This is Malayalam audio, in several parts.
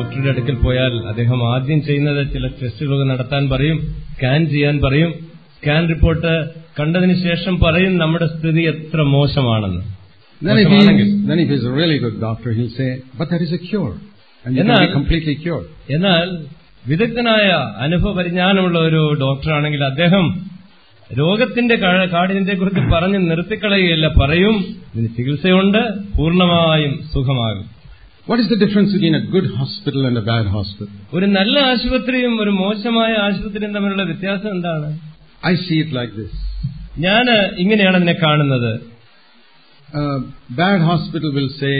ഡോക്ടറുടെ അടുക്കൽ പോയാൽ അദ്ദേഹം ആദ്യം ചെയ്യുന്നത് ചില ടെസ്റ്റുകൾ നടത്താൻ പറയും സ്കാൻ ചെയ്യാൻ പറയും സ്കാൻ റിപ്പോർട്ട് കണ്ടതിന് ശേഷം പറയും നമ്മുടെ സ്ഥിതി എത്ര മോശമാണെന്ന് Then if, മോശമാണെങ്കിൽ. he, then if he's a really good doctor, he'll say, but there is a cure. And you can എന്നാൽ- be completely cured. എന്നാൽ വിദഗ്ധനായ അനുഭവ പരിജ്ഞാനമുള്ള ഒരു ഡോക്ടറാണെങ്കിൽ അദ്ദേഹം രോഗത്തിന്റെ കാഠിന്യത്തെ കുറിച്ച് പറഞ്ഞ് നിർത്തിക്കളയുകയല്ല പറയും ഇതിന് ചികിത്സയുണ്ട് പൂർണ്ണമായും സുഖമാകും What is the difference between a good hospital and a bad hospital? ഒരു നല്ല ആശുപത്രിയും ഒരു മോശമായ ആശുപത്രിയും തമ്മിലുള്ള വ്യത്യാസം എന്താണ് I see it like this. ഞാൻ ഇങ്ങനെയാണ് അതിനെ കാണുന്നത് A bad hospital will say,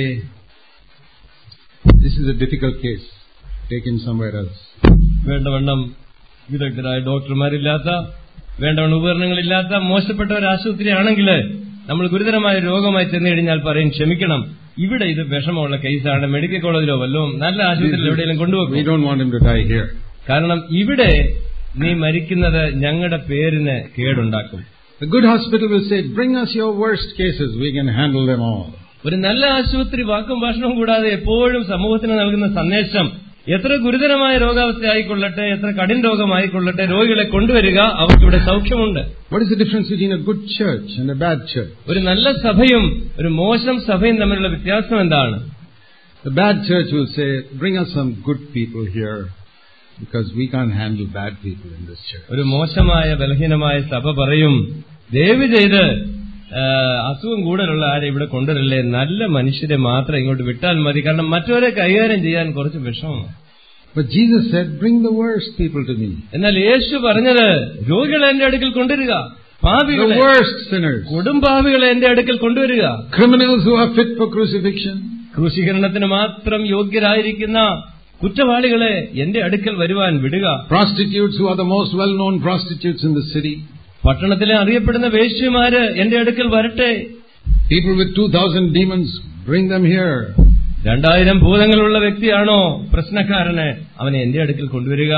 this is a difficult case, take him somewhere else. വേണ്ടവണ്ണം വിദഗ്ധരായ ഡോക്ടർമാരില്ലാത്ത വേണ്ടവണ്ണം ഉപകരണങ്ങളില്ലാത്ത മോശപ്പെട്ട ഒരു ആശുപത്രിയാണെങ്കിൽ നമ്മൾ ഗുരുതരമായ രോഗമായി ചെന്ന് കഴിഞ്ഞാൽ പറയും ക്ഷമിക്കണം ഇവിടെ ഇത് വിഷമമുള്ള കേസാണ് മെഡിക്കൽ കോളേജിലോ വല്ലതും നല്ല ആശുപത്രിയിൽ എവിടെയെങ്കിലും We കൊണ്ടുപോകും don't want him to die here. കാരണം ഇവിടെ നീ മരിക്കുന്നത് ഞങ്ങളുടെ പേരിന് കേടുണ്ടാക്കും A good hospital will say, bring us your worst cases, we can handle them all. ഒരു നല്ല ആശുപത്രി വാക്കും ഭാഷണവും കൂടാതെ എപ്പോഴും സമൂഹത്തിന് നൽകുന്ന സന്ദേശം എത്ര ഗുരുതരമായ രോഗാവസ്ഥ ആയിക്കൊള്ളട്ടെ എത്ര കഠിന രോഗമായിക്കൊള്ളട്ടെ രോഗികളെ കൊണ്ടുവരിക അവർക്കിവിടെ സൗഖ്യമുണ്ട് What is the difference between a good church and a bad church? ഒരു നല്ല സഭയും ഒരു മോശം സഭയും തമ്മിലുള്ള വ്യത്യാസം എന്താണ് The bad church will say, bring us some good people here because we can't handle bad people in this church. ഒരു മോശമായ ബലഹീനമായ സഭ പറയും ദയവ് ചെയ്ത് ആ, അസുഖം കൂടുതലുള്ള ആരെ ഇവിടെ കൊണ്ടുവരല്ലേ നല്ല മനുഷ്യരെ മാത്രം ഇങ്ങോട്ട് വിട്ടാൽ മതി കാരണം മറ്റവരെ കൈകാര്യം ചെയ്യാൻ കുറച്ച് വിഷമമാണ് But Jesus said, bring the worst people to me. എന്നാൽ യേശു പറഞ്ഞത് രോഗികളെ എന്റെ അടുക്കൽ കൊണ്ടുവരിക The പാപികളെ worst sinners. കൊടുംപാപികളെ എന്റെ അടുക്കൽ കൊണ്ടുവരിക Criminals who are fit for crucifixion. ക്രൂശീകരണത്തിന് മാത്രം യോഗ്യരായിരിക്കുന്ന കുറ്റവാളികളെ എന്റെ അടുക്കൽ വരുവാൻ വിടുക Prostitutes who are the most well-known prostitutes in the city. പട്ടണത്തിലെ അറിയപ്പെടുന്ന വേശ്യമാര് എന്റെ അടുക്കൽ വരട്ടെ People with 2,000 demons, bring them here. രണ്ടായിരം ഭൂതങ്ങളുള്ള വ്യക്തിയാണോ പ്രശ്നക്കാരന് അവനെ എന്റെ അടുക്കൽ കൊണ്ടുവരിക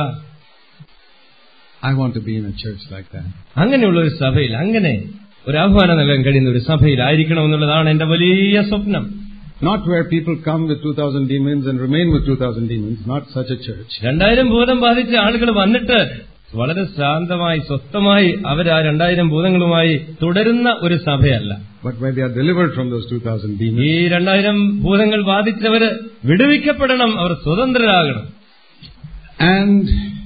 I want to be in a church like that. അങ്ങനെയുള്ള ഒരു സഭയിൽ അങ്ങനെ ഒരു ആഹ്വാനം നൽകാൻ കഴിയുന്ന ഒരു സഭയിലായിരിക്കണം എന്നുള്ളതാണ് എന്റെ വലിയ സ്വപ്നം Not where people come with 2,000 demons and remain with 2,000 demons. Not such a church. രണ്ടായിരം ഭൂതം ബാധിച്ച ആളുകൾ വന്നിട്ട് വളരെ ശാന്തമായി സ്വസ്ഥമായി അവർ ആ രണ്ടായിരം ഭൂതങ്ങളുമായി തുടരുന്ന ഒരു സഭയല്ല But where they are delivered from those 2,000 demons. ഈ രണ്ടായിരം ഭൂതങ്ങൾ ബാധിച്ചവര് വിടുവിക്കപ്പെടണം അവർ സ്വതന്ത്രരാകണം And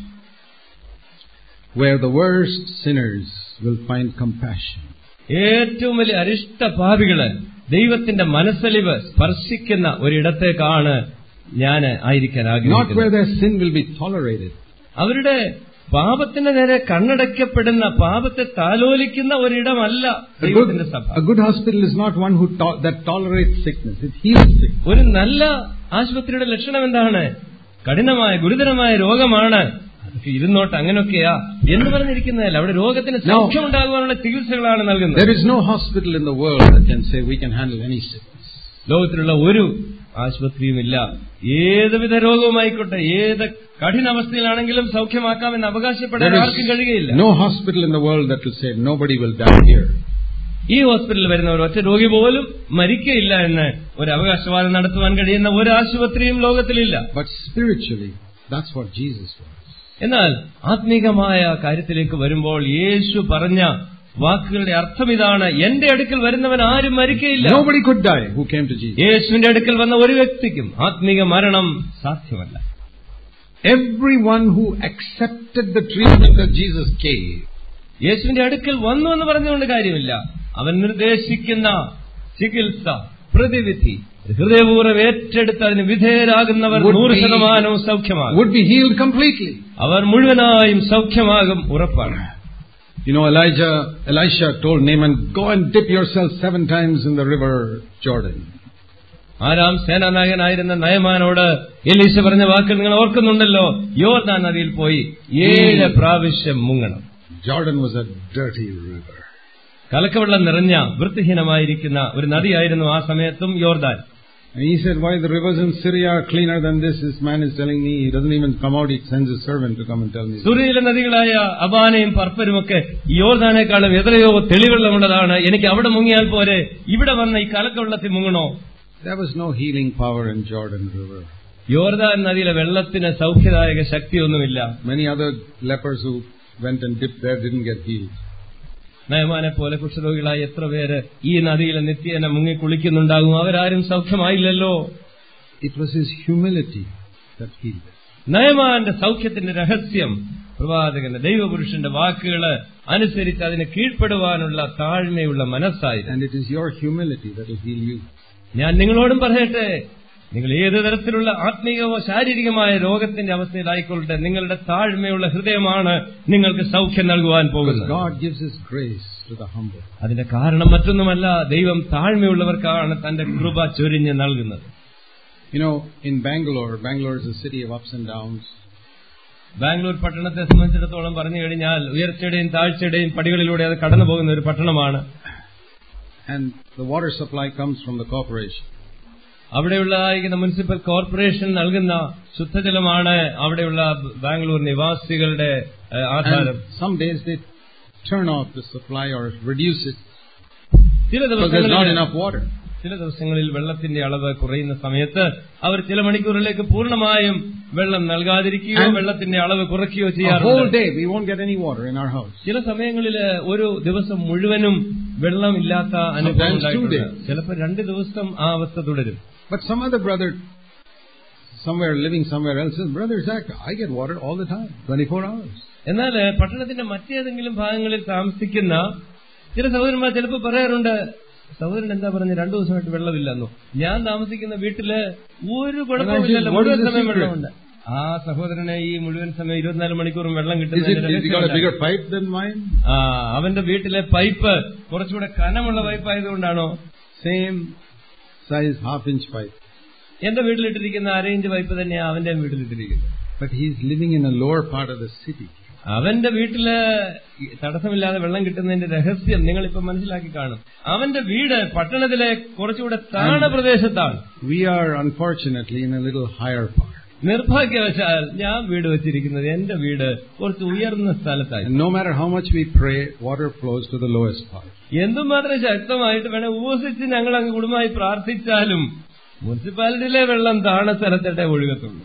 where the worst sinners will find compassion. ഏറ്റവും വലിയ അരിഷ്ട പാപികള് ദൈവത്തിന്റെ മനസ്സലിവ് സ്പർശിക്കുന്ന ഒരിടത്തേക്കാണ് ഞാൻ ആയിരിക്കാൻ Not ആഗ്രഹിക്കുന്നത് where their sin will be tolerated. അവരുടെ പാപത്തിന് നേരെ കണ്ണടയ്ക്കപ്പെടുന്ന പാപത്തെ താലോലിക്കുന്ന ഒരിടമല്ല A good, ദൈവത്തിന്റെ സഭ a good hospital is not one who to- that tolerates sickness. It heals sickness. ഒരു നല്ല ആശുപത്രിയുടെ ലക്ഷണം എന്താണ് കഠിനമായ ഗുരുതരമായ രോഗമാണ് അതൊക്കെ ഇരുന്നോട്ട് അങ്ങനെയൊക്കെയാ എന്ന് പറഞ്ഞിരിക്കുന്നതല്ല അവിടെ രോഗത്തിന് No. സൗഖ്യമുണ്ടാകുവാനുള്ള ചികിത്സകളാണ് നൽകുന്നത് There is no hospital in the world that can say we can handle any sickness. ലോകത്തിലുള്ള ഒരു ആശുപത്രിയുമില്ല ഏതുവിധ രോഗവുമായിക്കോട്ടെ ഏത് കഠിനാവസ്ഥയിലാണെങ്കിലും സൗഖ്യമാക്കാമെന്ന് അവകാശപ്പെടാൻ There ആർക്കും കഴിയുകയില്ല is no hospital in the world that will say nobody will die here. ഈ ഹോസ്പിറ്റലിൽ വരുന്ന ഒരു ഒറ്റ രോഗി പോലും മരിക്കയില്ല എന്ന് ഒരു അവകാശവാദം നടത്തുവാൻ കഴിയുന്ന ഒരു ആശുപത്രിയും ലോകത്തിലില്ല But spiritually, that's what Jesus was. എന്നാൽ ആത്മീകമായ കാര്യത്തിലേക്ക് വരുമ്പോൾ യേശു പറഞ്ഞ വാക്കുകളുടെ അർത്ഥം ഇതാണ് എന്റെ അടുക്കൽ വരുന്നവൻ ആരും മരിക്കയില്ല Nobody could die who came to Jesus. യേശുവിന്റെ അടുക്കൽ വന്ന ഒരു വ്യക്തിക്കും ആത്മീക മരണം സാധ്യമല്ല Everyone who accepted the treatment that Jesus gave യേശുവിന്റെ അടുക്കൽ വന്നു എന്ന് പറഞ്ഞുകൊണ്ട് കാര്യമില്ല അവൻ നിർദ്ദേശിക്കുന്ന ചികിത്സ പ്രതിവിധി ഹൃദയപൂർവ്വം ഏറ്റെടുത്ത് അതിന് വിധേയരാകുന്നവർ Would നൂറ് be- ശതമാനവും സൗഖ്യമാകും would be healed completely. അവർ മുഴുവനായും സൗഖ്യമാകും ഉറപ്പാണ് You know, Elijah, Elisha told Naaman, go and dip yourself seven times in the river Jordan. Aram സേനാനായകനായിരുന്ന നയമാനോട് എലീശ പറഞ്ഞ വാക്കുകൾ നിങ്ങൾ ഓർക്കുന്നുണ്ടല്ലോ യോർദാൻ നദിയിൽ പോയി ഏഴ് പ്രാവശ്യം മുങ്ങണം Jordan was a dirty river. കലക്കവെള്ളം നിറഞ്ഞ വൃത്തിഹീനമായിരിക്കുന്ന ഒരു നദിയായിരുന്നു ആ സമയത്തും യോർദാൻ And he said, why the rivers in Syria are cleaner than this? This man is telling me he doesn't even come out, he sends his servant to come and tell me. സൂര്യയിലെ നദികളായ അബാനയും പർപ്പരുമൊക്കെ ഈ യോർദാനേക്കാളും എത്രയോ തെളിവെള്ളമുള്ളതാണ് എനിക്ക് അവിടെ മുങ്ങിയാൽ പോരെ ഇവിടെ വന്ന ഈ കലക്കവെള്ളത്തിൽ മുങ്ങണോ There was no healing power in Jordan River. യോർദാൻ നദിയിലെ വെള്ളത്തിന് സൗഖ്യദായക ശക്തിയൊന്നുമില്ല Many other lepers who went and dipped there didn't get healed. നയമാനെ പോലെ കുഷ്ഠരോഗികളായ എത്ര പേര് ഈ നദിയിലെ നിത്യേന മുങ്ങി കുളിക്കുന്നുണ്ടാകും അവരാരും സൗഖ്യമായില്ലല്ലോ It was his humility that healed them. നയമാന്റെ സൗഖ്യത്തിന്റെ രഹസ്യം പ്രവാചകന്റെ ദൈവപുരുഷന്റെ വാക്കുകള് അനുസരിച്ച് അതിന് കീഴ്പ്പെടുവാനുള്ള താഴ്മയുള്ള മനസ്സായിരുന്നു And it is your humility that will heal you. ഞാൻ നിങ്ങളോടും പറയട്ടെ നിങ്ങൾ ഏത് തരത്തിലുള്ള ആത്മീയമോ ശാരീരികമായ രോഗത്തിന്റെ അവസ്ഥയിലായിക്കൊള്ളട്ടെ നിങ്ങളുടെ താഴ്മയുള്ള ഹൃദയമാണ് നിങ്ങൾക്ക് സൗഖ്യം നൽകുവാൻ Because പോകുന്നത് God gives his grace to the humble. അതിന്റെ കാരണം മറ്റൊന്നുമല്ല ദൈവം താഴ്മയുള്ളവർക്കാണ് തന്റെ കൃപ ചൊരിഞ്ഞ് നൽകുന്നത് You know, in Bangalore, Bangalore is a city of ups and downs. Bangalore പട്ടണത്തെ സംബന്ധിച്ചിടത്തോളം പറഞ്ഞു കഴിഞ്ഞാൽ ഉയർച്ചയുടെയും താഴ്ചയുടെയും പടികളിലൂടെ അത് കടന്നു പോകുന്ന ഒരു പട്ടണമാണ് And the water supply comes from the corporation. അവിടെയുള്ള ഇങ്ങനെ മുനിസിപ്പൽ കോർപ്പറേഷൻ നൽകുന്ന ശുദ്ധജലമാണ് അവിടെയുള്ള ബാംഗ്ലൂർ നിവാസികളുടെ ഏഹ്, ആധാരം And some days they turn off the supply or reduce it ചില because there's not ദിവസങ്ങളിൽ enough water. ചില ദിവസങ്ങളിൽ വെള്ളത്തിന്റെ അളവ് കുറയുന്ന സമയത്ത് അവർ ചില മണിക്കൂറിലേക്ക് പൂർണ്ണമായും വെള്ളം നൽകാതിരിക്കുകയോ And- വെള്ളത്തിന്റെ അളവ് കുറയ്ക്കുകയോ A whole ചെയ്യാറുണ്ട് day we won't get any water in our house. ചില സമയങ്ങളിൽ ഒരു ദിവസം മുഴുവനും വെള്ളമില്ലാത്ത അനുഭവം Sometimes two ഉണ്ടായിട്ടുണ്ട് days. ചിലപ്പോൾ രണ്ട് ദിവസം ആ അവസ്ഥ തുടരും But some other brother, somewhere living somewhere else, says, Brother Zach, I get water all the time, 24 hours. എന്നാൽ പട്ടണത്തിന്റെ മറ്റേതെങ്കിലും ഭാഗങ്ങളിൽ താമസിക്കുന്ന ചില സഹോദരന്മാർ ചിലപ്പോൾ പറയാറുണ്ട് സഹോദരൻ എന്താ പറഞ്ഞ രണ്ടു ദിവസമായിട്ട് വെള്ളമില്ലെന്നോ ഞാൻ താമസിക്കുന്ന വീട്ടില് ഒരു കുഴപ്പമില്ലല്ലോ What is മുഴുവൻ the സമയം secret? വെള്ളമുണ്ട് ആ സഹോദരനെ ഈ മുഴുവൻ സമയം ഇരുപത്തിനാല് മണിക്കൂറും വെള്ളം Is it, കിട്ടുന്നതിന്റെ is he got a രഹസ്യം bigger pipe than mine? ആ അവന്റെ വീട്ടിലെ പൈപ്പ് കുറച്ചുകൂടെ കനമുള്ള പൈപ്പ് ആയതുകൊണ്ടാണോ Same size half inch pipe. എന്റെ വീട്ടിലിട്ടിരിക്കുന്ന അരയിഞ്ച് പൈപ്പ് തന്നെയാ അവന്റെ വീട്ടിലിട്ടിരിക്കുന്നത് But he's living in a lower part of the city. അവന്റെ വീട്ടില് തടസ്സമില്ലാതെ വെള്ളം കിട്ടുന്നതിന്റെ രഹസ്യം നിങ്ങളിപ്പോ മനസ്സിലാക്കി കാണും അവന്റെ വീട് പട്ടണത്തിലെ കുറച്ചുകൂടെ താണ പ്രദേശത്താണ് We are unfortunately in a little higher part. നിർഭാഗ്യവശാൽ ഞാൻ വീട് വെച്ചിരിക്കുന്നത് എന്റെ വീട് കുറച്ച് ഉയർന്ന സ്ഥലത്തായി And no matter how much we pray, water flows to the lowest part. എന്തുമാത്രം ശക്തമായിട്ട് വേണേ ഉപസിച്ച് ഞങ്ങൾ അങ്ങ് കുടുംബമായി പ്രാർത്ഥിച്ചാലും മുനിസിപ്പാലിറ്റിയിലെ വെള്ളം താണ സ്ഥലത്തട്ടെ ഒഴുകത്തുള്ളൂ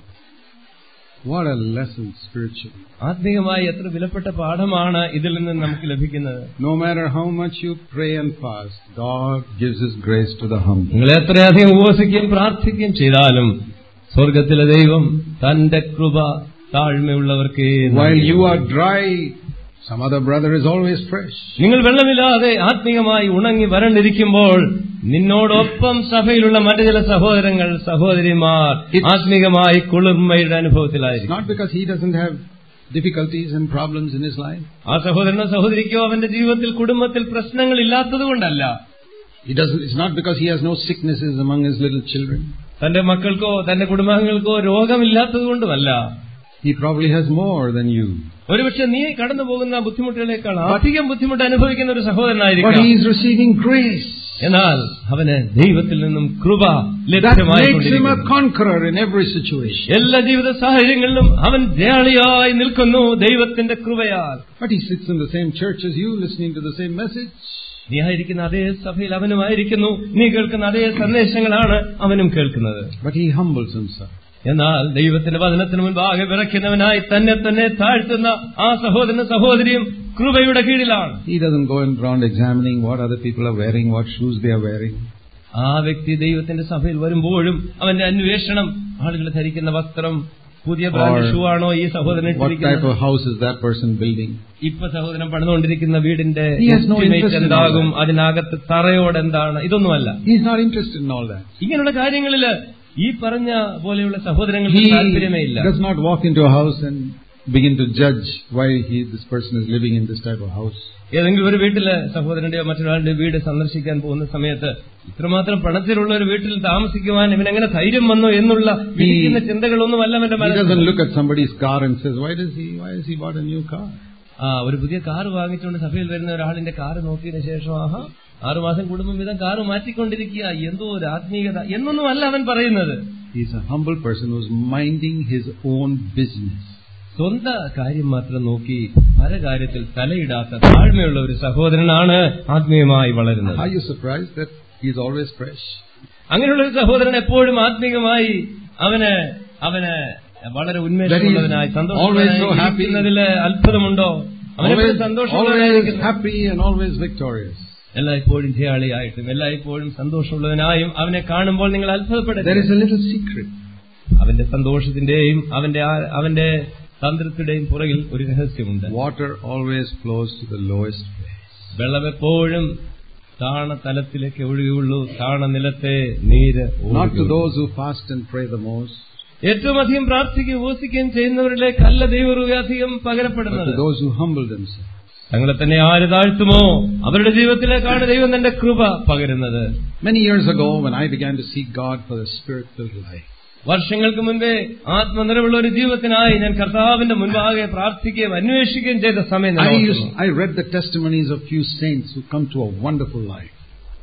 What a lesson spiritually. ആത്മീയമായി എത്ര വിലപ്പെട്ട പാഠമാണ് ഇതിൽ നിന്ന് നമുക്ക് ലഭിക്കുന്നത് No matter how much you pray and fast, God gives His grace to the humble. നിങ്ങൾ എത്രയധികം ഉപവസിക്കുകയും പ്രാർത്ഥിക്കുകയും ചെയ്താലും സ്വർഗത്തിലെ ദൈവം തന്റെ കൃപ താഴ്മയുള്ളവർക്ക് While you are dry, some other brother is always fresh. നിങ്ങൾ വെള്ളമില്ലാതെ ആത്മീയമായി ഉണങ്ങി വരണ്ടിരിക്കുമ്പോൾ നിന്നോടൊപ്പം സഭയിലുള്ള മറ്റു ചില സഹോദരങ്ങൾ സഹോദരിമാർ It's- ആത്മീകമായി കുളിർമയുടെ It's അനുഭവത്തിലായിരിക്കും not because he doesn't have difficulties and problems in his life. ആ സഹോദരനോ സഹോദരിക്കോ അവന്റെ ജീവിതത്തിൽ കുടുംബത്തിൽ പ്രശ്നങ്ങൾ ഇല്ലാത്തതുകൊണ്ടല്ല He doesn't, it's not because he has no sicknesses among his little children. തന്റെ മക്കൾക്കോ തന്റെ കുടുംബാംഗങ്ങൾക്കോ രോഗമില്ലാത്തതുകൊണ്ടുമല്ല He probably has more than you. ഒരുപക്ഷെ നീ കടന്നു പോകുന്ന ബുദ്ധിമുട്ടുകളേക്കാൾ അധികം ബുദ്ധിമുട്ട് അനുഭവിക്കുന്ന ഒരു But സഹോദരനായിരിക്കും he is receiving grace. എന്നാൽ അവന് ദൈവത്തിൽ നിന്നും കൃപ That makes him a ലഭ്യമായിക്കൊണ്ടിരിക്കുന്നു conqueror in every situation. എല്ലാ ജീവിത സാഹചര്യങ്ങളിലും അവൻ ജയാളിയായി നിൽക്കുന്നു ദൈവത്തിന്റെ കൃപയാൽ But he sits in the same church as you, listening to the same message. നീ ആയിരിക്കുന്ന അതേ സഭയിൽ അവനുമായിരിക്കുന്നു നീ കേൾക്കുന്ന അതേ സന്ദേശങ്ങളാണ് അവനും കേൾക്കുന്നത് But he humbles himself. എന്നാൽ ദൈവത്തിന്റെ വചനത്തിന് മുൻപാകെ വിറയ്ക്കുന്നവനായി തന്നെ തന്നെ താഴ്ത്തുന്ന ആ സഹോദരനും സഹോദരിയും കൃപയുടെ കീഴിലാണ് He doesn't go around examining what other people are wearing, what shoes they are wearing. ആ വ്യക്തി ദൈവത്തിന്റെ സഭയിൽ വരുമ്പോഴും അവന്റെ അന്വേഷണം ആളുകൾ ധരിക്കുന്ന വസ്ത്രം പുതിയ ബ്രാൻഡ് Or ഷൂ ആണോ ഈ സഹോദരൻ What type ഇട്ടിരിക്കുന്നത് of house is that person building? ഇപ്പൊ സഹോദരൻ പണിതുകൊണ്ടിരിക്കുന്ന വീടിന്റെ He has no estimate interest in എന്താകും all അതിനകത്ത് തറയോട് എന്താണ് ഇതൊന്നുമല്ല He's not interested in all that. ഇങ്ങനെയുള്ള കാര്യങ്ങളില് ഈ പറഞ്ഞ പോലെയുള്ള സഹോദരങ്ങൾക്ക് He താല്പര്യമേ ഇല്ല does not walk into a house and begin to judge why he, this person is living in this type of house. ഏതെങ്കിലും ഒരു വീട്ടില് സഹോദരന്റെയോ മറ്റൊരാളുടെ വീട് സന്ദർശിക്കാൻ പോകുന്ന സമയത്ത് ഇത്രമാത്രം പണത്തിലുള്ള ഒരു വീട്ടിൽ താമസിക്കുവാൻ ഇവനെങ്ങനെ ധൈര്യം വന്നു എന്നുള്ള വിധിക്കുന്ന ചിന്തകളൊന്നുമല്ല അവന്റെ He മനസ്സിൽ doesn't look at somebody's car and says, why does he, why has he bought a new car? ആ ഒരു പുതിയ കാറ് വാങ്ങിച്ചുകൊണ്ട് സഭയിൽ വരുന്ന ഒരാളിന്റെ കാറ് നോക്കിയതിനു ശേഷം ആഹാ ആറുമാസം കൂടുമ്പോൾ വിധം കാറ് മാറ്റിക്കൊണ്ടിരിക്കുക എന്തോ ഒരു ആത്മീയത എന്നൊന്നും അല്ല അവൻ പറയുന്നത് He's a humble person who's minding his own business. സ്വന്ത കാര്യം മാത്രം നോക്കി പല കാര്യത്തിൽ തലയിടാത്ത താഴ്മയുള്ള ഒരു സഹോദരനാണ് ആത്മീയമായി വളരുന്നത് Are you surprised that he's always fresh? അങ്ങനെയുള്ള ഒരു സഹോദരൻ എപ്പോഴും ആത്മീകമായി അവന് അവന് വളരെ ഉന്മേഷമുള്ളവനായി That he is always so happy. സന്തോഷത്തിൽ അത്ഭുതമുണ്ടോ അവനെപ്പോഴും Always, always സന്തോഷമുള്ളവനായിരിക്കുന്നു happy and always victorious. എല്ലായ്പ്പോഴും ജയാളിയായിട്ടും എല്ലായ്പ്പോഴും സന്തോഷമുള്ളവനായും അവനെ കാണുമ്പോൾ നിങ്ങൾ There അത്ഭുതപ്പെടരുത് is a little secret. അവന്റെ സന്തോഷത്തിന്റെയും അവന്റെ ആ- അവന്റെ തന്ത്രത്തിന്റെയും പുറകിൽ ഒരു രഹസ്യമുണ്ട് Water always flows to the lowest place. വെള്ളം എപ്പോഴും താണ തലത്തിലേക്ക് ഒഴുകുള്ളൂ താണ നിലത്തെ നീര് Not to ഒഴുകുകയുള്ളൂ. those who fast and pray the most, ഏറ്റവും അധികം പ്രാർത്ഥിക്കുകയും ഉപസിക്കുകയും ചെയ്യുന്നവരിലേക്കല്ല ദൈവറുക അധികം but പകരപ്പെടുന്നത് to those who humble themselves. തങ്ങളെ തന്നെ ആര് താഴ്ത്തുമോ അവരുടെ ജീവിതത്തിലേക്കാണ് ദൈവം തന്റെ കൃപ പകരുന്നത് Many years ago, when I began to seek God for the spirit-filled life, വർഷങ്ങൾക്ക് മുൻപേ ആത്മനിറവുള്ള ഒരു ജീവിതത്തിനായി ഞാൻ കർത്താവിന്റെ മുൻപാകെ പ്രാർത്ഥിക്കുകയും അന്വേഷിക്കുകയും ചെയ്ത സമയം ഞാൻ I, ഓർക്കുന്നു. used, I read the testimonies of few saints who come to a wonderful life.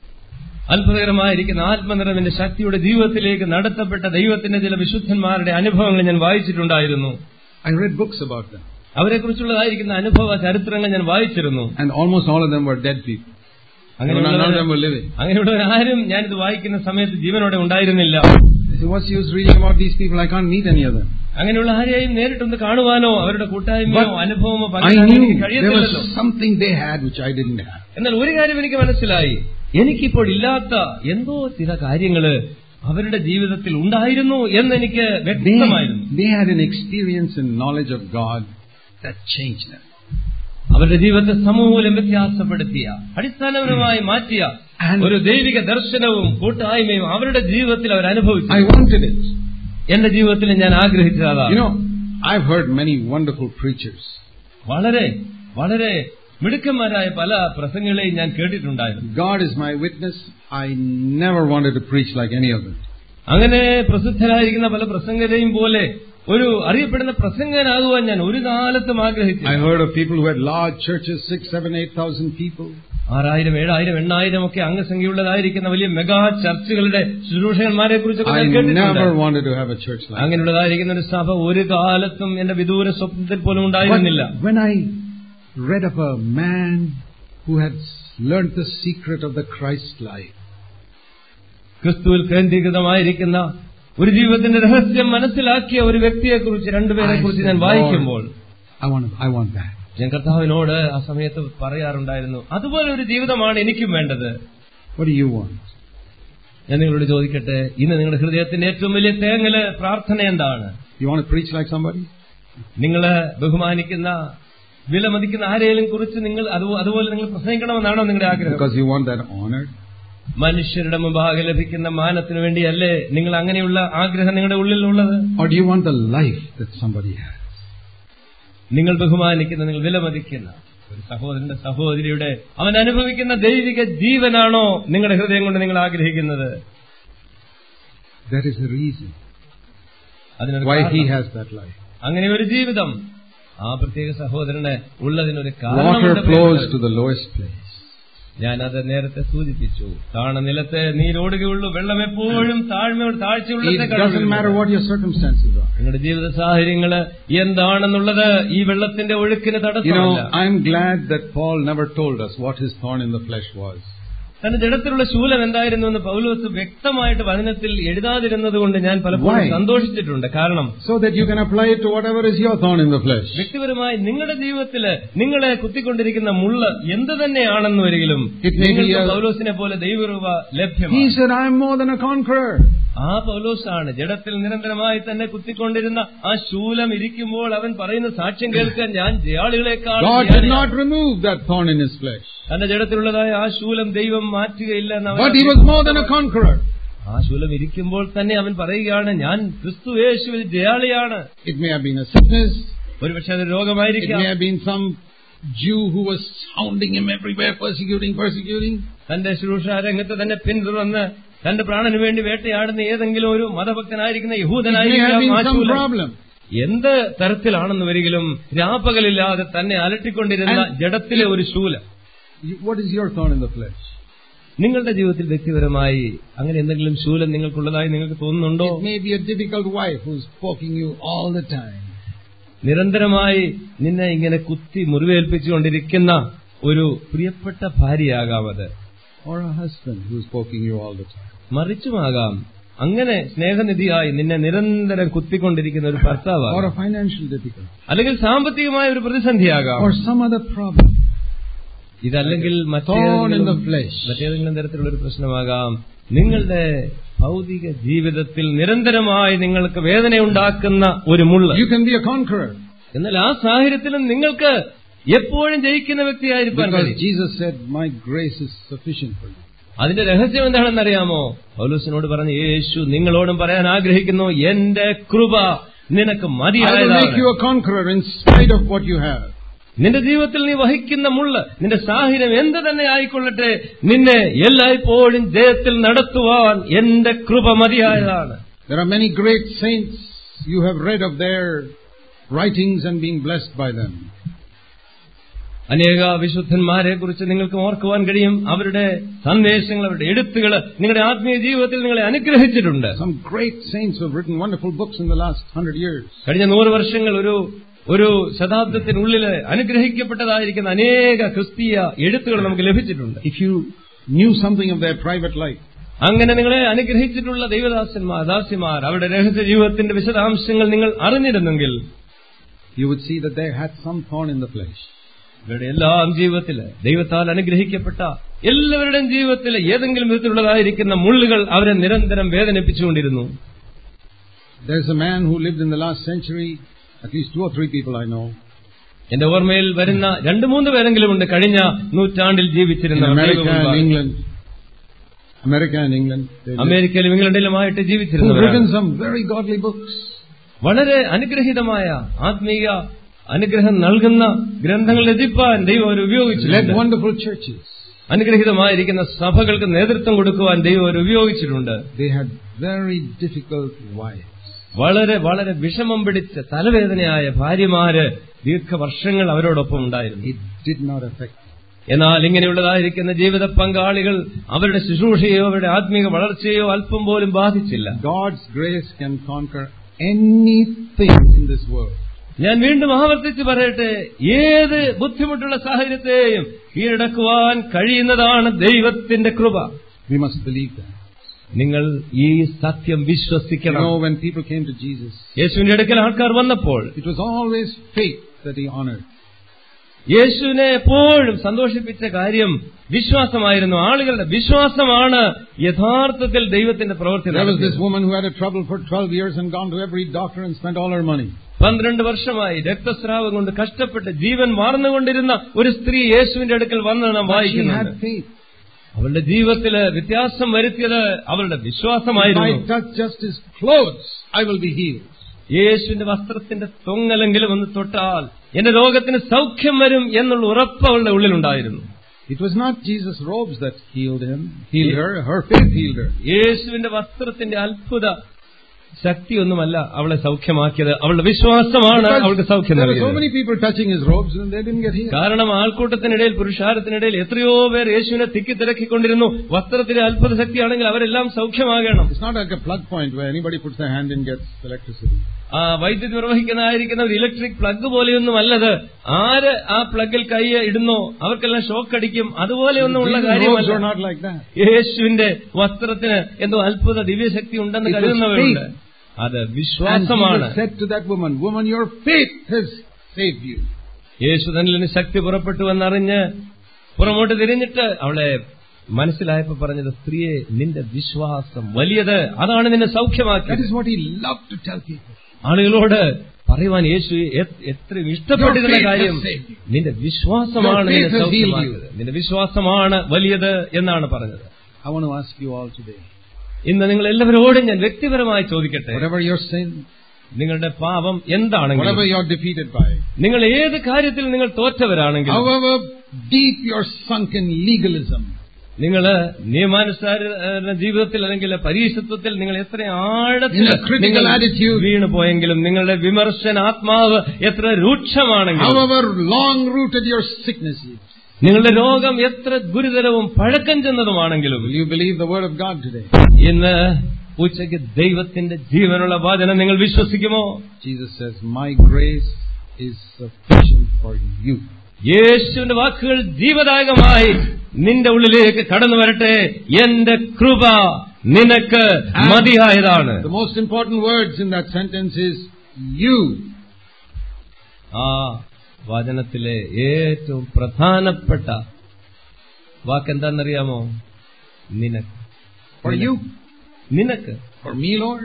അത്ഭുതകരമായിരിക്കുന്ന ആത്മനിറവിന്റെ ശക്തിയുടെ ജീവിതത്തിലേക്ക് നടത്തപ്പെട്ട ദൈവത്തിന്റെ ചില വിശുദ്ധന്മാരുടെ അനുഭവങ്ങൾ ഞാൻ വായിച്ചിട്ടുണ്ടായിരുന്നു I read books about them, അവരെക്കുറിച്ചുള്ളതായിരിക്കുന്ന അനുഭവ ചരിത്രങ്ങൾ ഞാൻ വായിച്ചിരുന്നു and almost all of them were dead people. None of അങ്ങനെയുള്ളവർ them were living. അങ്ങനെയുള്ളവരാരും ഞാനിത് വായിക്കുന്ന സമയത്ത് ജീവനോടെ ഉണ്ടായിരുന്നില്ല I said, What's use reading about these people? I can't meet any of them. അങ്ങനെയുള്ള ആരെയും നേരിട്ടൊന്ന് കാണുവാനോ അവരുടെ കൂട്ടായ്മയോ But അനുഭവമോ I പങ്കിടാൻ knew എനിക്ക് there കഴിയത്തില്ലല്ലോ was something they had which I didn't have. എന്നാൽ ഒരു കാര്യം എനിക്ക് മനസ്സിലായി എനിക്കിപ്പോൾ ഇല്ലാത്ത എന്തോ ചില കാര്യങ്ങള് അവരുടെ ജീവിതത്തിൽ ഉണ്ടായിരുന്നു എന്നെനിക്ക് They, വ്യക്തമായിരുന്നു they had an experience and knowledge of God that changed them. അവരുടെ ജീവിതത്തെ സമൂലം വ്യത്യാസപ്പെടുത്തിയ അടിസ്ഥാനപരമായി മാറ്റിയ And- ഒരു ദൈവിക ദർശനവും കൂട്ടായ്മയും അവരുടെ ജീവിതത്തിൽ അവർ അനുഭവിച്ചു I wanted it. എന്റെ ജീവിതത്തിൽ ഞാൻ ആഗ്രഹിച്ചത് അതാണ്. You know, I've heard many wonderful preachers. വളരെ വളരെ മിടുക്കന്മാരായ പല പ്രസംഗങ്ങളെയും ഞാൻ കേട്ടിട്ടുണ്ടായിരുന്നു God is my witness. I never wanted to preach like any of them. അങ്ങനെ പ്രസിദ്ധരായിരിക്കുന്ന പല പ്രസംഗരെയും പോലെ ഒരു അറിയപ്പെടുന്ന പ്രസംഗനാകുവാൻ ഞാൻ ഒരു കാലത്തും ആഗ്രഹിച്ചു I heard of people who had large churches, six, seven, eight thousand people. ആറായിരം ഏഴായിരം എണ്ണായിരം ഒക്കെ അംഗസംഖ്യയുള്ളതായിരിക്കുന്ന വലിയ മെഗാ ചർച്ചുകളുടെ ശുശ്രൂഷകന്മാരെ കുറിച്ചൊക്കെ I ഞാൻ കേട്ടിട്ടുണ്ട് never wanted to have a church like that. അങ്ങനെയുള്ളതായിരിക്കുന്ന ഒരു സഭ ഒരു കാലത്തും എന്റെ വിദൂര സ്വപ്നത്തിൽ പോലും ഉണ്ടായിരുന്നില്ല But when I read of a man who had learned the secret of the Christ life, ക്രിസ്തുവിൽ കേന്ദ്രീകൃതമായിരിക്കുന്ന ഒരു ജീവിതത്തിന്റെ രഹസ്യം മനസ്സിലാക്കിയ ഒരു വ്യക്തിയെക്കുറിച്ച് രണ്ടുപേരെ കുറിച്ച് ഞാൻ വായിക്കുമ്പോൾ I want, I want that. ഞാൻ കർത്താവിനോട് ആ സമയത്ത് പറയാറുണ്ടായിരുന്നു അതുപോലെ ഒരു ജീവിതമാണ് എനിക്കും വേണ്ടത് What do you want? ഞാൻ നിങ്ങളോട് ചോദിക്കട്ടെ ഇന്ന് നിങ്ങളുടെ ഹൃദയത്തിന്റെ ഏറ്റവും വലിയ തേങ്ങല് പ്രാർത്ഥന എന്താണ് You want to preach like somebody? നിങ്ങള് ബഹുമാനിക്കുന്ന വിലമതിക്കുന്ന ആരെയും കുറിച്ച് നിങ്ങൾ അത്- അതുപോലെ നിങ്ങൾ പ്രസംഗിക്കണമെന്നാണോ നിങ്ങളുടെ ആഗ്രഹം Because you want that honor? മനുഷ്യരുടെ മുമ്പാകെ ലഭിക്കുന്ന മാനത്തിന് വേണ്ടിയല്ലേ നിങ്ങൾ അങ്ങനെയുള്ള ആഗ്രഹം നിങ്ങളുടെ ഉള്ളിലുള്ളത് Or do you want the life that somebody has? നിങ്ങൾ ബഹുമാനിക്കുന്ന നിങ്ങൾ വിലമതിക്കുന്ന ഒരു സഹോദരന്റെ സഹോദരിയുടെ അവൻ അനുഭവിക്കുന്ന ദൈവിക ജീവനാണോ നിങ്ങളുടെ ഹൃദയം കൊണ്ട് നിങ്ങൾ ആഗ്രഹിക്കുന്നത് There is a reason അതിനൊരു why he കാരണം. has that life. അങ്ങനെ ഒരു ജീവിതം ആ പ്രത്യേക സഹോദരന് ഉള്ളതിനൊരു Water കാരണമുണ്ട് flows to പ്രിയപ്പെട്ടവരെ. the lowest place. ഞാനത് നേരത്തെ സൂചിപ്പിച്ചു താണ നിലത്തെ നീരോടുകയുള്ളൂ വെള്ളം എപ്പോഴും താഴ്മയോട് താഴ്ചയുള്ളത്തെ It doesn't matter what your circumstances are. നിങ്ങളുടെ ജീവിത സാഹചര്യങ്ങള് എന്താണെന്നുള്ളത് ഈ വെള്ളത്തിന്റെ ഒഴുക്കിന് You know, തടസ്സമല്ല I'm glad that Paul never told us what his thorn in the flesh was. തന്റെ ജഡത്തിലുള്ള ശൂലം എന്തായിരുന്നു എന്ന് പൗലോസ് വ്യക്തമായിട്ട് വചനത്തിൽ എഴുതാതിരുന്നത് കൊണ്ട് ഞാൻ പലപ്പോഴും Why? സന്തോഷിച്ചിട്ടുണ്ട് കാരണം So that you can apply it to whatever is your thorn in the flesh. വ്യക്തിപരമായി നിങ്ങളുടെ ജീവിതത്തില് നിങ്ങളെ കുത്തിക്കൊണ്ടിരിക്കുന്ന മുള്ള് എന്ത് തന്നെയാണെന്ന് വരികിലും It may be നിങ്ങൾക്ക് a- പൗലോസിനെ പോലെ ദൈവരൂപ He ലഭ്യമാണ് said, I'm more than a conqueror. ആ പൗലോസാണ് ജഡത്തിൽ നിരന്തരമായി തന്നെ കുത്തിക്കൊണ്ടിരുന്ന ആ ശൂലം ഇരിക്കുമ്പോൾ അവൻ പറയുന്ന സാക്ഷ്യം കേൾക്കാൻ ഞാൻ ജയാളികളെക്കാൾ God did ജയാളിയാണ്. not remove that thorn in his flesh. തന്റെ ജഡത്തിലുള്ളതായ ആ ശൂലം ദൈവം മാറ്റുകയില്ല എന്ന് അവൻ But he was more than a conqueror. ആ ശൂലം ഇരിക്കുമ്പോൾ തന്നെ അവൻ പറയുകയാണ് ഞാൻ ക്രിസ്തു യേശുവിൽ ജയാളിയാണ് It may have been a sickness. ഒരുപക്ഷെ അത് It രോഗമായിരിക്കാം may have been some Jew who was hounding him everywhere, persecuting, persecuting. തന്റെ ശുശ്രൂഷ രംഗത്ത് തന്നെ പിന്തുടർന്ന് തന്റെ പ്രാണന് വേണ്ടി വേട്ടയാടുന്ന ഏതെങ്കിലും ഒരു മതഭക്തനായിരിക്കുന്ന It may have യഹൂദനായിരിക്കാം been ആ some ശൂലം problem. എന്ത് തരത്തിലാണെന്ന് വരികിലും രാപ്പകലില്ലാതെ തന്നെ അലട്ടിക്കൊണ്ടിരുന്ന And- ജഡത്തിലെ ഒരു ശൂലം You- What is your thorn in the flesh? നിങ്ങളുടെ ജീവിതത്തിൽ വ്യക്തിപരമായി അങ്ങനെ എന്തെങ്കിലും ശൂലം നിങ്ങൾക്കുള്ളതായി നിങ്ങൾക്ക് തോന്നുന്നുണ്ടോ It may be a difficult wife who's poking you all the time. നിരന്തരമായി നിന്നെ ഇങ്ങനെ കുത്തി മുറിവേൽപ്പിച്ചുകൊണ്ടിരിക്കുന്ന ഒരു പ്രിയപ്പെട്ട ഭാര്യയാകാം അത് Or a husband who's poking you all the time. മറിച്ചുമാകാം അങ്ങനെ സ്നേഹനിധിയായി നിന്നെ നിരന്തരം കുത്തിക്കൊണ്ടിരിക്കുന്ന ഒരു or ഭർത്താവാകാം a financial difficulty അല്ലെങ്കിൽ സാമ്പത്തികമായ ഒരു പ്രതിസന്ധിയാകാം or some other problem. ഇതല്ലെങ്കിൽ Thorn in the മറ്റേതെങ്കിലും flesh. മറ്റേതെങ്കിലും തരത്തിലുള്ള ഒരു പ്രശ്നമാകാം നിങ്ങളുടെ ഭൗതിക ജീവിതത്തിൽ നിരന്തരമായി നിങ്ങൾക്ക് വേദനയുണ്ടാക്കുന്ന ഒരു മുള്ള You can be a conqueror എന്നാൽ ആ സാഹചര്യത്തിലും നിങ്ങൾക്ക് എപ്പോഴും ജയിക്കുന്ന വ്യക്തിയായിരിക്കാൻ because കഴിയും Jesus said, My grace is sufficient for you. അതിന്റെ രഹസ്യം എന്താണെന്നറിയാമോ പൗലൂസിനോട് പറഞ്ഞ യേശു നിങ്ങളോടും പറയാൻ ആഗ്രഹിക്കുന്നു എന്റെ കൃപ നിനക്ക് I will make മതിയായതാണ് you a conqueror in spite of what you have. നിന്റെ ജീവിതത്തിൽ നീ വഹിക്കുന്ന മുള്ള നിന്റെ സാഹചര്യം എന്ത് തന്നെ ആയിക്കൊള്ളട്ടെ നിന്നെ എല്ലായ്പ്പോഴും ജയത്തിൽ നടത്തുവാൻ എന്റെ കൃപ മതിയായതാണ് There are many great saints you have read of their writings and being blessed by them. അനേക വിശുദ്ധന്മാരെ കുറിച്ച് നിങ്ങൾക്ക് ഓർക്കുവാൻ കഴിയും അവരുടെ സന്ദേശങ്ങൾ അവരുടെ എഴുത്തുകൾ നിങ്ങളുടെ ആത്മീയ ജീവിതത്തിൽ നിങ്ങളെ അനുഗ്രഹിച്ചിട്ടുണ്ട് Some great saints who have written wonderful books in the last hundred years. കഴിഞ്ഞ നൂറ് വർഷങ്ങൾ ഒരു ഒരു ശതാബ്ദത്തിനുള്ളിൽ അനുഗ്രഹിക്കപ്പെട്ടതായിരിക്കുന്ന അനേക ക്രിസ്തീയ എഴുത്തുകൾ നമുക്ക് ലഭിച്ചിട്ടുണ്ട് If you knew something of their private life, അങ്ങനെ നിങ്ങളെ അനുഗ്രഹിച്ചിട്ടുള്ള ദൈവദാസന്മാർ ദാസിമാർ അവരുടെ രഹസ്യ ജീവിതത്തിന്റെ വിശദാംശങ്ങൾ നിങ്ങൾ അറിഞ്ഞിരുന്നെങ്കിൽ you would see that they had some thorn in the flesh. ഇവരുടെ എല്ലാം ജീവിതത്തില് ദൈവത്താൽ അനുഗ്രഹിക്കപ്പെട്ട എല്ലാവരുടെയും ജീവിതത്തിൽ ഏതെങ്കിലും വിധത്തിലുള്ളതായിരിക്കുന്ന മുള്ളുകൾ അവരെ നിരന്തരം വേദനിപ്പിച്ചുകൊണ്ടിരുന്നു There's a man who lived in the last century, at least two or three people I know, എന്റെ ഓർമ്മയിൽ വരുന്ന രണ്ടു മൂന്ന് പേരെങ്കിലും ഉണ്ട് കഴിഞ്ഞ നൂറ്റാണ്ടിൽ in ജീവിച്ചിരുന്ന America and England. America and England. They lived, അമേരിക്കയിലും ഇംഗ്ലണ്ടിലുമായിട്ട് who've ജീവിച്ചിരുന്നവരാണ് written some very godly books. വളരെ അനുഗ്രഹീതമായ ആത്മീയ അനുഗ്രഹം നൽകുന്ന ഗ്രന്ഥങ്ങൾ രചിപ്പാൻ ദൈവം അവർ Led ഉപയോഗിച്ചിട്ടുണ്ട് wonderful churches. അനുഗ്രഹീതമായിരിക്കുന്ന സഭകൾക്ക് നേതൃത്വം കൊടുക്കുവാൻ ദൈവം അവർ ഉപയോഗിച്ചിട്ടുണ്ട് They had very difficult wives. വളരെ വളരെ വിഷമം പിടിച്ച തലവേദനയായ ഭാര്യമാര് ദീർഘവർഷങ്ങൾ അവരോടൊപ്പം ഉണ്ടായിരുന്നു It did not affect them. എന്നാൽ ഇങ്ങനെയുള്ളതായിരിക്കുന്ന ജീവിത പങ്കാളികൾ അവരുടെ ശുശ്രൂഷയോ അവരുടെ ആത്മീക വളർച്ചയോ അല്പം പോലും ബാധിച്ചില്ല God's grace can conquer anything in this world. ഞാൻ വീണ്ടും ആവർത്തിച്ച് പറയട്ടെ ഏത് ബുദ്ധിമുട്ടുള്ള സാഹചര്യത്തെയും കീഴടക്കുവാൻ കഴിയുന്നതാണ് ദൈവത്തിന്റെ കൃപ We must believe that. നിങ്ങൾ ഈ സത്യം You വിശ്വസിക്കണം know, when people came to Jesus, യേശുവിന്റെ അടുക്കൽ ആൾക്കാർ വന്നപ്പോൾ it was always faith that he honored. യേശുവിനെ എപ്പോഴും സന്തോഷിപ്പിച്ച കാര്യം വിശ്വാസമായിരുന്നു ആളുകളുടെ വിശ്വാസമാണ് യഥാർത്ഥത്തിൽ ദൈവത്തിന്റെ പ്രവൃത്തി There was this നടത്തിയത്. woman who had a trouble for 12 years and gone to every doctor and spent all her money. പന്ത്രണ്ട് വർഷമായി രക്തസ്രാവം കൊണ്ട് കഷ്ടപ്പെട്ട് ജീവൻ വാർന്നുകൊണ്ടിരുന്ന ഒരു സ്ത്രീ യേശുവിന്റെ അടുക്കൽ വന്ന് നാം But she വായിക്കുന്നുണ്ട് had faith. അവളുടെ ജീവിതത്തില് വ്യത്യാസം വരുത്തിയത് അവളുടെ If I വിശ്വാസമായിരുന്നു touch just his clothes, I will be healed. യേശുവിന്റെ വസ്ത്രത്തിന്റെ തൊങ്ങലെങ്കിലും ഒന്ന് തൊട്ടാൽ എന്റെ രോഗത്തിന് സൗഖ്യം വരും എന്നുള്ള ഉറപ്പ് അവളുടെ ഉള്ളിലുണ്ടായിരുന്നു It was not Jesus' robes that healed him, healed her. Her faith healed her. യേശുവിന്റെ വസ്ത്രത്തിന്റെ അത്ഭുത ശക്തിയൊന്നുമല്ല അവളെ സൗഖ്യമാക്കിയത് അവളുടെ വിശ്വാസമാണ് Because അവൾക്ക് സൗഖ്യം there were so നൽകിയത് many people touching his robes and they didn't get healed. കാരണം ആൾക്കൂട്ടത്തിനിടയിൽ പുരുഷാരത്തിനിടയിൽ എത്രയോ പേർ യേശുവിനെ തിക്കിത്തിരക്കിക്കൊണ്ടിരുന്നു വസ്ത്രത്തിലെ അത്ഭുത ശക്തിയാണെങ്കിൽ അവരെല്ലാം സൗഖ്യമാകണം It's not like a plug point where anybody puts their hand in gets electricity. ആ വൈദ്യുതി നിർവഹിക്കുന്നതായിരിക്കുന്ന ഒരു ഇലക്ട്രിക് പ്ലഗ് പോലെയൊന്നും അല്ലത് ആര് ആ പ്ലഗിൽ കൈ ഇടുന്നോ അവർക്കെല്ലാം ഷോക്ക് അടിക്കും അതുപോലെയൊന്നുമുള്ള Jesus' robes കാര്യമല്ല are not like that. യേശുവിന്റെ വസ്ത്രത്തിന് എന്തോ അത്ഭുത ദിവ്യശക്തി ഉണ്ടെന്ന് It was കരുതുന്നവരുണ്ട് faith. അത് And വിശ്വാസമാണ് Jesus said to that woman, Woman, your faith has saved you. യേശു തന്നിൽ നിന്ന് ശക്തി പുറപ്പെട്ടു എന്നറിഞ്ഞ് പുറമോട്ട് തിരിഞ്ഞിട്ട് അവളെ മനസ്സിലായപ്പോ പറഞ്ഞത് സ്ത്രീയെ നിന്റെ വിശ്വാസം വലിയത് അതാണ് നിന്നെ That സൗഖ്യമാക്കിയത് is what he loved to tell people. ആളുകളോട് പറയുവാൻ യേശു എ- എത്ര ഇഷ്ടപ്പെട്ടിരുന്ന Your faith കാര്യം has saved you. നിന്റെ വിശ്വാസമാണ് Your faith നിന്നെ has healed സൗഖ്യമാക്കിയത് നിന്റെ വിശ്വാസമാണ് വലിയത് എന്നാണ് പറഞ്ഞത് I want to ask you all today. ഇന്ന് നിങ്ങൾ എല്ലാവരോടും ഞാൻ വ്യക്തിപരമായി ചോദിക്കട്ടെ Whatever your sin, നിങ്ങളുടെ പാപം എന്താണെങ്കിലും whatever you're defeated by, നിങ്ങൾ ഏത് കാര്യത്തിൽ നിങ്ങൾ തോറ്റവരാണെങ്കിൽ however deep you're sunk in legalism, നിങ്ങൾ നിയമാനുസാര ജീവിതത്തിൽ അല്ലെങ്കിൽ പരീക്ഷത്വത്തിൽ നിങ്ങൾ എത്ര ആഴത്തിൽ In a critical നിങ്ങൾ attitude. വീണു പോയെങ്കിലും നിങ്ങളുടെ വിമർശനാത്മാവ് എത്ര രൂക്ഷമാണെങ്കിലും however long rooted your sickness is, നിങ്ങളുടെ രോഗം എത്ര ഗുരുതരവും പഴക്കം ചെന്നതുമാണെങ്കിലും will you believe the word of God today? ഇന്ന് ഉച്ചയ്ക്ക് ദൈവത്തിന്റെ ജീവനുള്ള വാചനം നിങ്ങൾ വിശ്വസിക്കുമോ Jesus says, My grace is sufficient for you. യേശുവിന്റെ വാക്കുകൾ ജീവദായകമായി നിന്റെ ഉള്ളിലേക്ക് കടന്നു വരട്ടെ എന്റെ കൃപ നിനക്ക് മതിയായതാണ് The most important words in that sentence is you. ആ വചനത്തിലെ ഏറ്റവും പ്രധാനപ്പെട്ട വാക്കെന്താണെന്നറിയാമോ നിനക്ക് For you. നിനക്ക് For me, Lord.